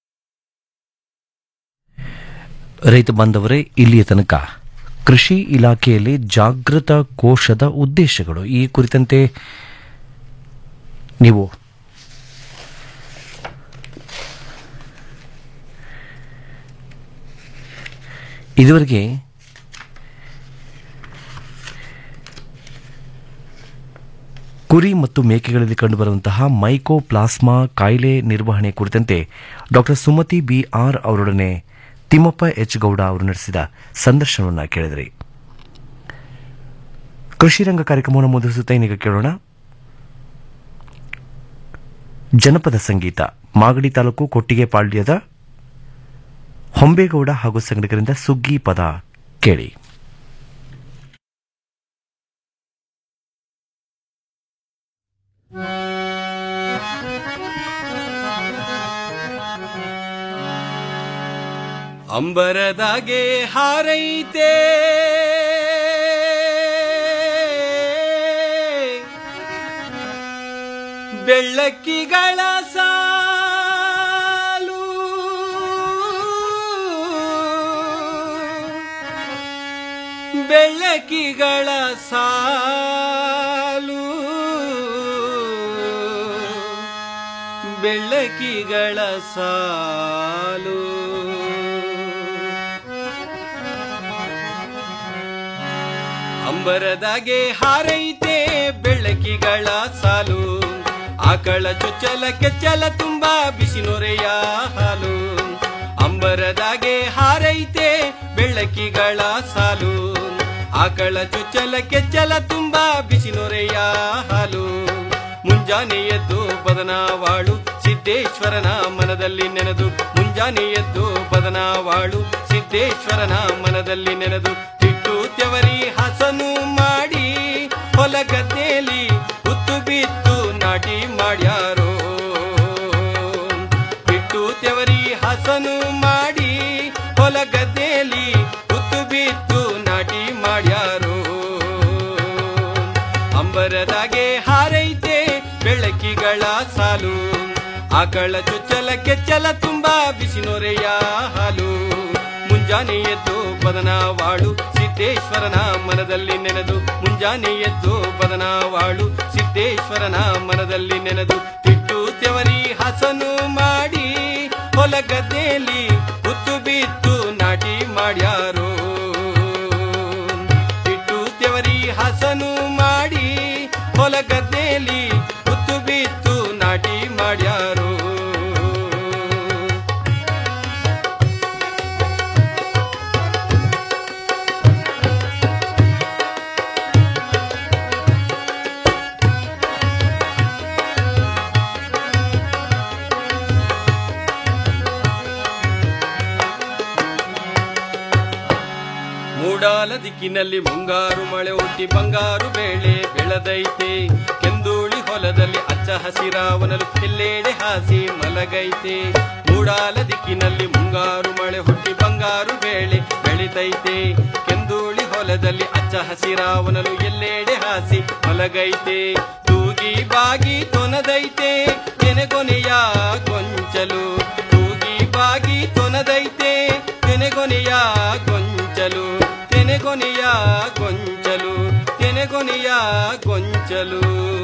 ರೈತ ಬಾಂಧವರೇ ಇಲ್ಲಿಯ ತನಕ ಕೃಷಿ ಇಲಾಖೆಯಲ್ಲಿ ಜಾಗೃತ ಕೋಶದ ಉದ್ದೇಶಗಳು ಈ ಕುರಿತಂತೆ ನೀವು ಇದುವರೆಗೆ ಕುರಿ ಮತ್ತು ಮೇಕೆಗಳಲ್ಲಿ ಕಂಡುಬರುವಂತಹ ಮೈಕೋಪ್ಲಾಸ್ಮಾ ಕಾಯಿಲೆ ನಿರ್ವಹಣೆ ಕುರಿತಂತೆ ಡಾಕ್ಟರ್ ಸುಮತಿ ಬಿ ಆರ್ ಅವರೊಡನೆ ತಿಮ್ಮಪ್ಪ ಎಚ್ ಗೌಡ ಅವರು ನಡೆಸಿದ ಸಂದರ್ಶನವನ್ನು ಕೇಳಿದ್ರಿ ಕೃಷಿ ರಂಗ ಕಾರ್ಯಕ್ರಮವನ್ನು ಮುಗಿಸುತ್ತಾ ಇನ್ನೀಗ ಕೇಳೋಣ ಜನಪದ ಸಂಗೀತ ಮಾಗಡಿ ತಾಲೂಕು ಕೊಟ್ಟಿಗೆಪಾಳ್ಯದ ಹೊಂಬೇಗೌಡ ಹಾಗೂ ಸಂಗಡಿಗರಿಂದ ಸುಗ್ಗಿ ಪದ ಕೇಳಿ ಅಂಬರದಾಗೆ ಹಾರೈತೆ ಬೆಳ್ಳಕ್ಕಿಗಳ ಸಾಲು ಬೆಳ್ಳಕ್ಕಿಗಳ ಸಾಲು ಬೆಳ್ಳಕ್ಕಿಗಳ ಸಾಲು ಅಂಬರದಾಗೆ ಹಾರೈತೆ ಬೆಳಕಿಗಳ ಸಾಲು ಆಕಳ ಚೊಚ್ಚಲ ಕೆಚ್ಚಲ ತುಂಬಾ ಬಿಸಿ ನೊರೆಯ ಹಾಲು ಅಂಬರದಾಗೆ ಹಾರೈತೆ ಬೆಳಕಿಗಳ ಸಾಲು ಆಕಳ ಚೊಚ್ಚಲ ಕೆಚ್ಚಲ ತುಂಬಾ ಬಿಸಿ ನೊರೆಯ ಹಾಲು ಮುಂಜಾನೆ ಎದ್ದು ಬದನಾವಾಳು ಸಿದ್ದೇಶ್ವರನ ಮನದಲ್ಲಿ ನೆನೆದು ಮುಂಜಾನೆ ಎದ್ದು ಬದನಾವಾಳು ಸಿದ್ದೇಶ್ವರನ ಮನದಲ್ಲಿ ನೆನೆದು ಇಟ್ಟು ತೆವರಿ ಹಸನು ಮಾಡಿ ಹೊಲ ಗದ್ದೆಯಲ್ಲಿ ಉತ್ತು ಬಿತ್ತು ನಾಟಿ ಮಾಡ್ಯಾರೋ ಬಿಟ್ಟು ತೆವರಿ ಹಸನು ಮಾಡಿ ಹೊಲ ಗದ್ದೆಯಲ್ಲಿ ಉತ್ತು ಬಿತ್ತು ನಾಟಿ ಮಾಡ್ಯಾರೋ ಅಂಬರದಾಗೆ ಹಾರೈತೆ ಬೆಳಕಿಗಳ ಸಾಲು ಆಕಳ ಚೊಚ್ಚಲ ಕೆಚ್ಚಲ ತುಂಬಾ ಬಿಸಿ ನೊರೆಯ ಹಾಲು ಮುಂಜಾನೆ ಎದ್ದು ಬದನಾವಾಳು ಸಿದ್ದೇಶ್ವರನ ಮನದಲ್ಲಿ ನೆನೆದು ಮುಂಜಾನೆ ಎದ್ದು ಬದನಾವಾಳು ಸಿದ್ದೇಶ್ವರನ ಮನದಲ್ಲಿ ನೆನೆದು ಇಟ್ಟು ತೆವರಿ ಹಸನು ಮಾಡಿ ಹೊಲ ಗದ್ದೆಯಲ್ಲಿ ಉತ್ತು ಬಿತ್ತು ನಾಟಿ ಮಾಡ್ಯಾರೋ ಇಟ್ಟು ತೆವರಿ ಹಸನು ಮಾಡಿ ಹೊಲ ಗದ್ದೆಯಲ್ಲಿ ಉತ್ತು ಬಿತ್ತು ನಾಟಿ ಮಾಡ್ಯಾರೋ ಮೂಡಾಲ ದಿಕ್ಕಿನಲ್ಲಿ ಮುಂಗಾರು ಮಳೆ ಹುಟ್ಟಿ ಬಂಗಾರು ಬೇಳೆ ಬೆಳೆದೈತೆ ಕೆಂದೂಳಿ ಹೊಲದಲ್ಲಿ ಅಚ್ಚ ಹಸಿರಾವನಲು ಎಲ್ಲೆಡೆ ಹಾಸಿ ಮಲಗೈತೆ ಮೂಡಾಲ ದಿಕ್ಕಿನಲ್ಲಿ ಮುಂಗಾರು ಮಳೆ ಹುಟ್ಟಿ ಬಂಗಾರು ಬೇಳೆ ಬೆಳಿತೈತೆ ಕೆಂದೂಳಿ ಹೊಲದಲ್ಲಿ ಅಚ್ಚ ಹಸಿರಾವನಲು ಎಲ್ಲೆಡೆ ಹಾಸಿ ಮಲಗೈತೆ ತೂಗಿ ಬಾಗಿ ತೊನದೈತೆ ಕೆನೆಗೊನೆಯ ಗೊಂಚಲು ತೂಗಿ ಬಾಗಿ ತೊನದೈತೆ ಕೆನೆಗೊನೆಯ ಗೊಂಚಲು ತೆನೆಗೊನೆಯ ಗೊಂಚಲು ತೆನೆಗೊನೆಯ ಗೊಂಚಲು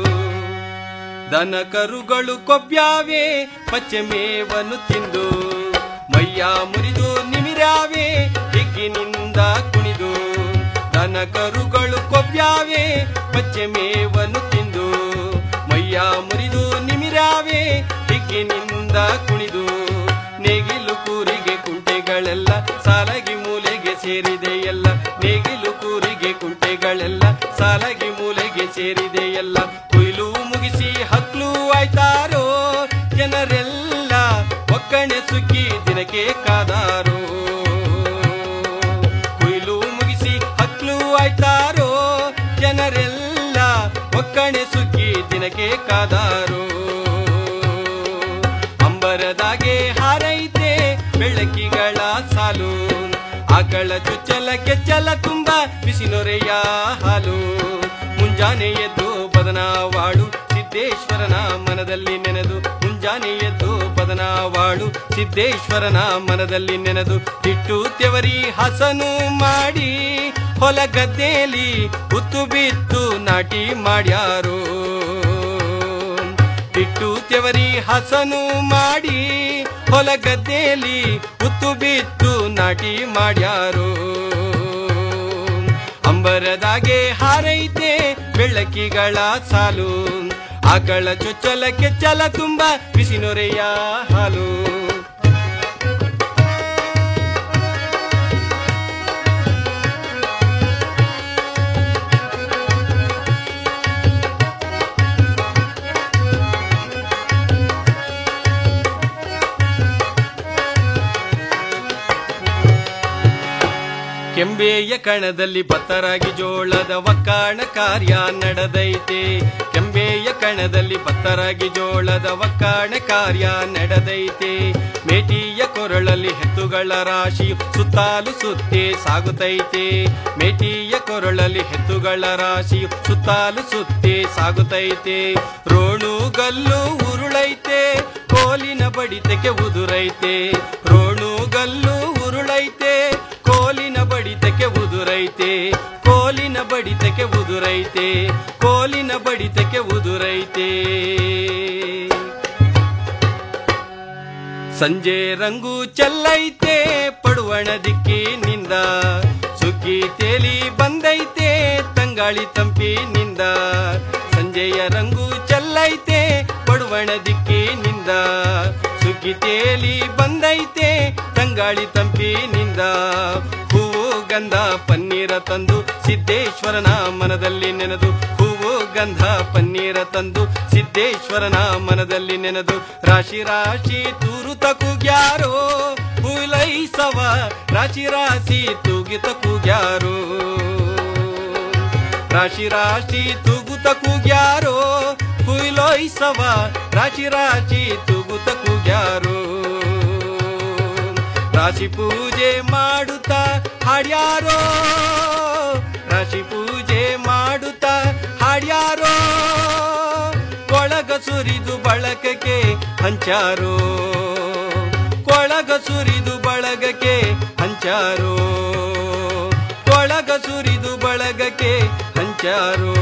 ದನ ಕರುಗಳು ಕೊಬ್ಬ್ಯಾವೆ ಪಚ್ಚೆ ಮೇವನ್ನು ತಿಂದು ಮೈಯ ಮುರಿದು ನಿಮಿರಾವೆ ಹಿಗ್ಗಿನಿಂದ ಕುಣಿದು ದನ ಕರುಗಳು ಕೊಬ್ಬ್ಯಾವೆ ಪಚ್ಚೆ ಮೇವನ್ನು ತಿಂದು ಮೈಯ ಮುರಿದು ನಿಮಿರಾವೆ ಹಿಗ್ಗಿನಿಂದ ಕುಣಿದು ನೇಗಿಲು ಕೂರಿಗೆ ಕುಂಟೆಗಳೆಲ್ಲ ಸಾಲಗಿ ಮೂಲೆಗೆ ಸೇರಿದೆ ಎಲ್ಲ ನೇಗಿಲು ಕೂರಿಗೆ ಕುಂಟೆಗಳೆಲ್ಲ ಸಾಲಗಿ ಮೂಲೆಗೆ ಸೇರಿದೆ ಎಲ್ಲ ಕೊಯ್ಲು ಮುಗಿಸಿ ಹಕ್ಲು ಆಯ್ತಾರೋ ಜನರೆಲ್ಲ ಒಕ್ಕಣೆ ಸುಗ್ಗಿ ದಿನಕ್ಕೆ ಕಾದಾರೋ ಕೊಯ್ಲು ಮುಗಿಸಿ ಹಕ್ಲು ಆಯ್ತಾರೋ ಜನರೆಲ್ಲ ಒಕ್ಕಣೆ ಸುಗ್ಗಿ ದಿನಕ್ಕೆ ಕಾದಾರೋ ಅಂಬರದಾಗೆ ಹಾರೈತೆ ಬೆಳಕಿಗಳ ಸಾಲು ಆಕಳ ಚುಚ್ಚಲ ಕೆಚ್ಚಲ ತುಂಬ ಬಿಸಿ ನೊರೆಯ ಹಾಲು ಮುಂಜಾನೆ ಎದ್ದು ಬದನಾವಾಳು ಸಿದ್ದೇಶ್ವರನ ಮನದಲ್ಲಿ ನೆನೆದು ಮುಂಜಾನೆ ಎದ್ದು ಬದನಾವಾಳು ಸಿದ್ದೇಶ್ವರನ ಮನದಲ್ಲಿ ನೆನೆದು ಇಟ್ಟು ತೆವರಿ ಹಸನು ಮಾಡಿ ಹೊಲ ಗದ್ದೆಯಲ್ಲಿ ಉತ್ತು ಬಿತ್ತು ನಾಟಿ ಮಾಡ್ಯಾರೋ ಇಟ್ಟು ತೆವರಿ ಹಸನು ಮಾಡಿ ಹೊಲ ಗದ್ದೆಯಲ್ಲಿ ಉತ್ತು ಬಿತ್ತು ನಾಟಿ ಮಾಡ್ಯಾರೋ ಅಂಬರದಾಗೆ ಹಾರೈತೆ ಬೆಳಕಿಗಳ ಸಾಲು ಆಕಳ ಚೊಚ್ಚಲ ಕೆಚ್ಚಲ ತುಂಬ ಬಿಸಿ ನೊರೆಯ ಹಾಲು ಕೆಂಬೆಯ ಕಣದಲ್ಲಿ ಭತ್ತರಾಗಿ ಜೋಳದ ಒಕ್ಕಾಣ ಕಾರ್ಯ ನಡೆದೈತೆ ಕೆಂಬೆಯ ಕಣದಲ್ಲಿ ಭತ್ತರಾಗಿ ಜೋಳದ ಒಕ್ಕಾಣ ಕಾರ್ಯ ನಡೆದೈತೆ ಮೇಟಿಯ ಕೊರಳಲ್ಲಿ ಹೆತ್ತುಗಳ ರಾಶಿ ಸುತ್ತಾಲು ಸುತ್ತೇ ಸಾಗುತ್ತೈತೆ ಮೇಟಿಯ ಕೊರಳಲ್ಲಿ ಹೆತ್ತುಗಳ ರಾಶಿ ಸುತ್ತಾಲು ಸುತ್ತೇ ಸಾಗುತ್ತೈತೆ ರೋಣು ಗಲ್ಲು ಉರುಳೈತೆ ಕೋಲಿನ ಬಡಿತಕ್ಕೆ ಉದುರೈತೆ ರೋಣು ಗಲ್ಲು ಉರುಳೈತೆ ಕೋಲಿನ ಬಡಿತಕ್ಕೆ ಉದುರೈತೆ ಕೋಲಿನ ಬಡಿತಕ್ಕೆ ಉದುರೈತೆ ಕೋಲಿನ ಬಡಿತಕ್ಕೆ ಉದುರೈತೆ ಸಂಜೆ ರಂಗು ಚೆಲ್ಲೈತೆ ಪಡುವಣ ದಿಕ್ಕಿನಿಂದ ಸುಗ್ಗಿ ತೇಲಿ ಬಂದೈತೆ ತಂಗಾಳಿ ತಂಪಿನಿಂದ ಸಂಜೆಯ ರಂಗು ಚೆಲ್ಲೈತೆ ಪಡುವಣ ದಿಕ್ಕಿನಿಂದ ಸುಗ್ಗಿ ತೇಲಿ ಬಂದೈತೆ ತಂಗಾಳಿ ತಂಪಿನಿಂದ ಹೂವು ಗಂಧ ಪನ್ನೀರ ತಂದು ಸಿದ್ದೇಶ್ವರನ ಮನದಲ್ಲಿ ನೆನೆದು ಹೂವು ಗಂಧ ಪನ್ನೀರ ತಂದು ಸಿದ್ದೇಶ್ವರನ ಮನದಲ್ಲಿ ನೆನೆದು ರಾಶಿ ರಾಶಿ ತೂರುತ ಕೂಗ್ಯಾರೋ ಹುಲೈಸವ ರಾಶಿ ರಾಶಿ ತೂಗಿತ ಕೂಗ್ಯಾರೋ ರಾಶಿ ರಾಶಿ ತೂಗುತ ಕೂಗ್ಯಾರೋ ಹುಯ್ಲೋಯ್ಸವ ರಾಶಿ ರಾಶಿ ತೂಗುತ ಕೂಗ್ಯಾರೋ ರಾಶಿ ಪೂಜೆ ಮಾಡುತ್ತಾ ಹಾಡ್ಯಾರೋ ರಾಶಿ ಪೂಜೆ ಮಾಡುತ್ತಾ ಹಾಡ್ಯಾರೋ ಕೊಳಗ ಸುರಿದು ಬಳಗಕ್ಕೆ ಹಂಚಾರೋ ಕೊಳಗ ಸುರಿದು ಬಳಗಕ್ಕೆ ಹಂಚಾರೋ ಕೊಳಗ ಸುರಿದು ಬಳಗಕ್ಕೆ ಹಂಚಾರೋ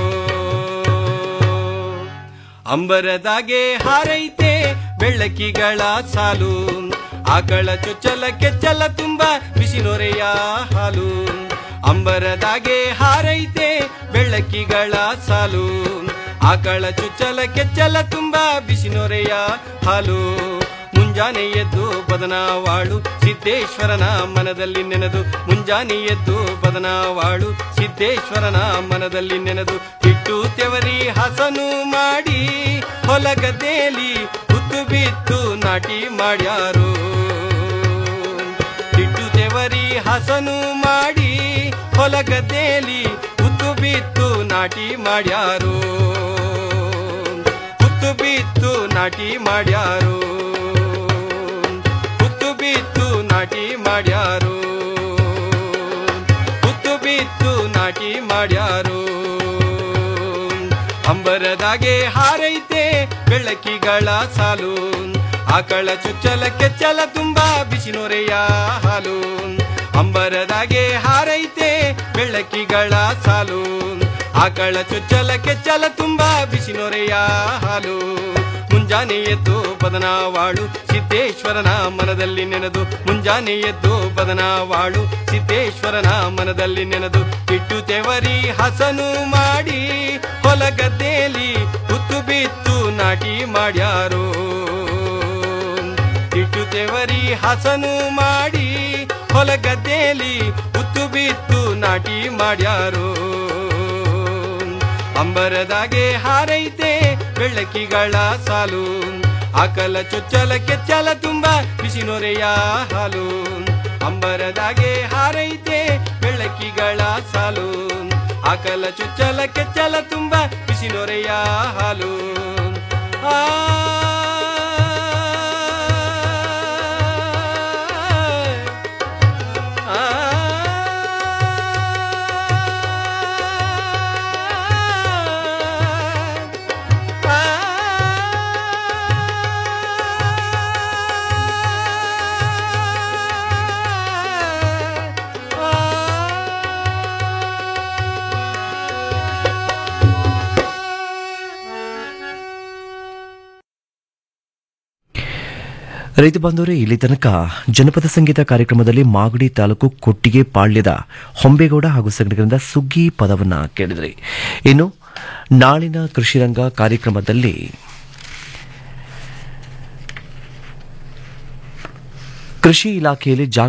ಅಂಬರದಾಗೆ ಹಾರೈತೆ ಬೆಳ್ಳಕ್ಕಿಗಳ ಸಾಲು ಆಕಳ ಚೊಚ್ಚಲ ಕೆಚ್ಚಲ ತುಂಬ ಬಿಸಿ ನೊರೆಯ ಹಾಲು ಅಂಬರದಾಗೆ ಹಾರೈತೆ ಬೆಳ್ಳಕ್ಕಿಗಳ ಸಾಲು ಆಕಳ ಚುಚ್ಚಲ ಕೆಚ್ಚಲ ತುಂಬ ಬಿಸಿ ನೊರೆಯ ಹಾಲು ಮುಂಜಾನೆ ಎದ್ದು ಬದನಾವಾಳು ಸಿದ್ದೇಶ್ವರನ ಮನದಲ್ಲಿ ನೆನೆದು ಮುಂಜಾನೆ ಎದ್ದು ಬದನಾವಾಳು ಸಿದ್ದೇಶ್ವರನ ಮನದಲ್ಲಿ ನೆನೆದು ಹಿಟ್ಟು ತೆವರಿ ಹಸನು ಮಾಡಿ ಹೊಲಗದ್ದೇಲಿ ಹುತ್ತು ಬಿತ್ತು ನಾಟಿ ಮಾಡ್ಯಾರು ಹಿಟ್ಟು ತೆವರಿ ಹಸನು ಮಾಡಿ ಹೊಲಗದ್ದೇಲಿ ಹುತ್ತು ಬಿತ್ತು ನಾಟಿ ಮಾಡ್ಯಾರು ಹುತ್ತು ಬಿತ್ತು ನಾಟಿ ಮಾಡ್ಯಾರು ಹುತ್ತು ಬಿತ್ತು ನಾಟಿ ಮಾಡ್ಯಾರು ಹುತ್ತು ಬಿತ್ತು ನಾಟಿ ಮಾಡ್ಯಾರು ಅಂಬರದಾಗೆ ಹಾರೈತೆ ಬೆಳಕಿಗಳ ಸಾಲು ಆಕಳ ಚುಚ್ಚಲ ಕೆಚ್ಚಲ ತುಂಬಾ ಬಿಸಿ ನೊರೆಯ ಹಾಲು ಅಂಬರದಾಗೆ ಹಾರೈತೆ ಬೆಳಕಿಗಳ ಸಾಲು ಆಕಳ ಚುಚ್ಚಲ ಕೆಚ್ಚಲ ತುಂಬಾ ಬಿಸಿ ನೊರೆಯ ಹಾಲು ಮುಂಜಾನೆ ಎದ್ದು ಬದನಾವಾಳು ಸಿದ್ದೇಶ್ವರನ ಮನದಲ್ಲಿ ನೆನೆದು ಮುಂಜಾನೆ ಎದ್ದು ಬದನಾವಾಳು ಸಿದ್ದೇಶ್ವರನ ಮನದಲ್ಲಿ ನೆನೆದು ಇಟ್ಟು ತೆವರಿ ಹಸನು ಮಾಡಿ ಹೊಲಗದ್ದೇಲಿ ಹುತ್ತು ಬಿತ್ತು ನಾಟಿ ಮಾಡ್ಯಾರೋ ಇಟ್ಟು ತೆವರಿ ಹಸನು ಮಾಡಿ ಹೊಲಗದ್ದೇಲಿ ಹುತ್ತು ಬಿತ್ತು ನಾಟಿ ಮಾಡ್ಯಾರೋ ಅಂಬರದಾಗೆ ಹಾರೈತೆ ಬೆಳ್ಳಕ್ಕಿಗಳ ಸಾಲು ಆಕಲ ಚೊಚ್ಚಲ ಕೆಚ್ಚಲ ತುಂಬ ಬಿಸಿ ನೊರೆಯ ಹಾಲು ಅಂಬರದಾಗೆ ಹಾರೈತೆ ಬೆಳ್ಳಕ್ಕಿಗಳ ಸಾಲು ಆಕಲ ಚೊಚ್ಚಲ ಕೆಚ್ಚಲ ತುಂಬ ಬಿಸಿ ನೊರೆಯ ಹಾಲು ಆ ರೈತ ಬಾಂಧವರೇ ಇಲ್ಲಿ ತನಕ ಜನಪದ ಸಂಗೀತ ಕಾರ್ಯಕ್ರಮದಲ್ಲಿ ಮಾಗಡಿ ತಾಲೂಕು ಕೊಟ್ಟಿಗೆ ಪಾಳ್ಯದ ಹೊಂಬೇಗೌಡ ಹಾಗೂ ಸಂಘಟನೆಗಳಿಂದ ಸುಗ್ಗಿ ಪದವನ್ನ ಕೇಳಿದ್ರಿ ಇನ್ನು ನಾಳಿನ ಕೃಷಿರಂಗ ಕಾರ್ಯಕ್ರಮದಲ್ಲಿ ಕೃಷಿ ಇಲಾಖೆಯಲ್ಲಿ ಜಾಗ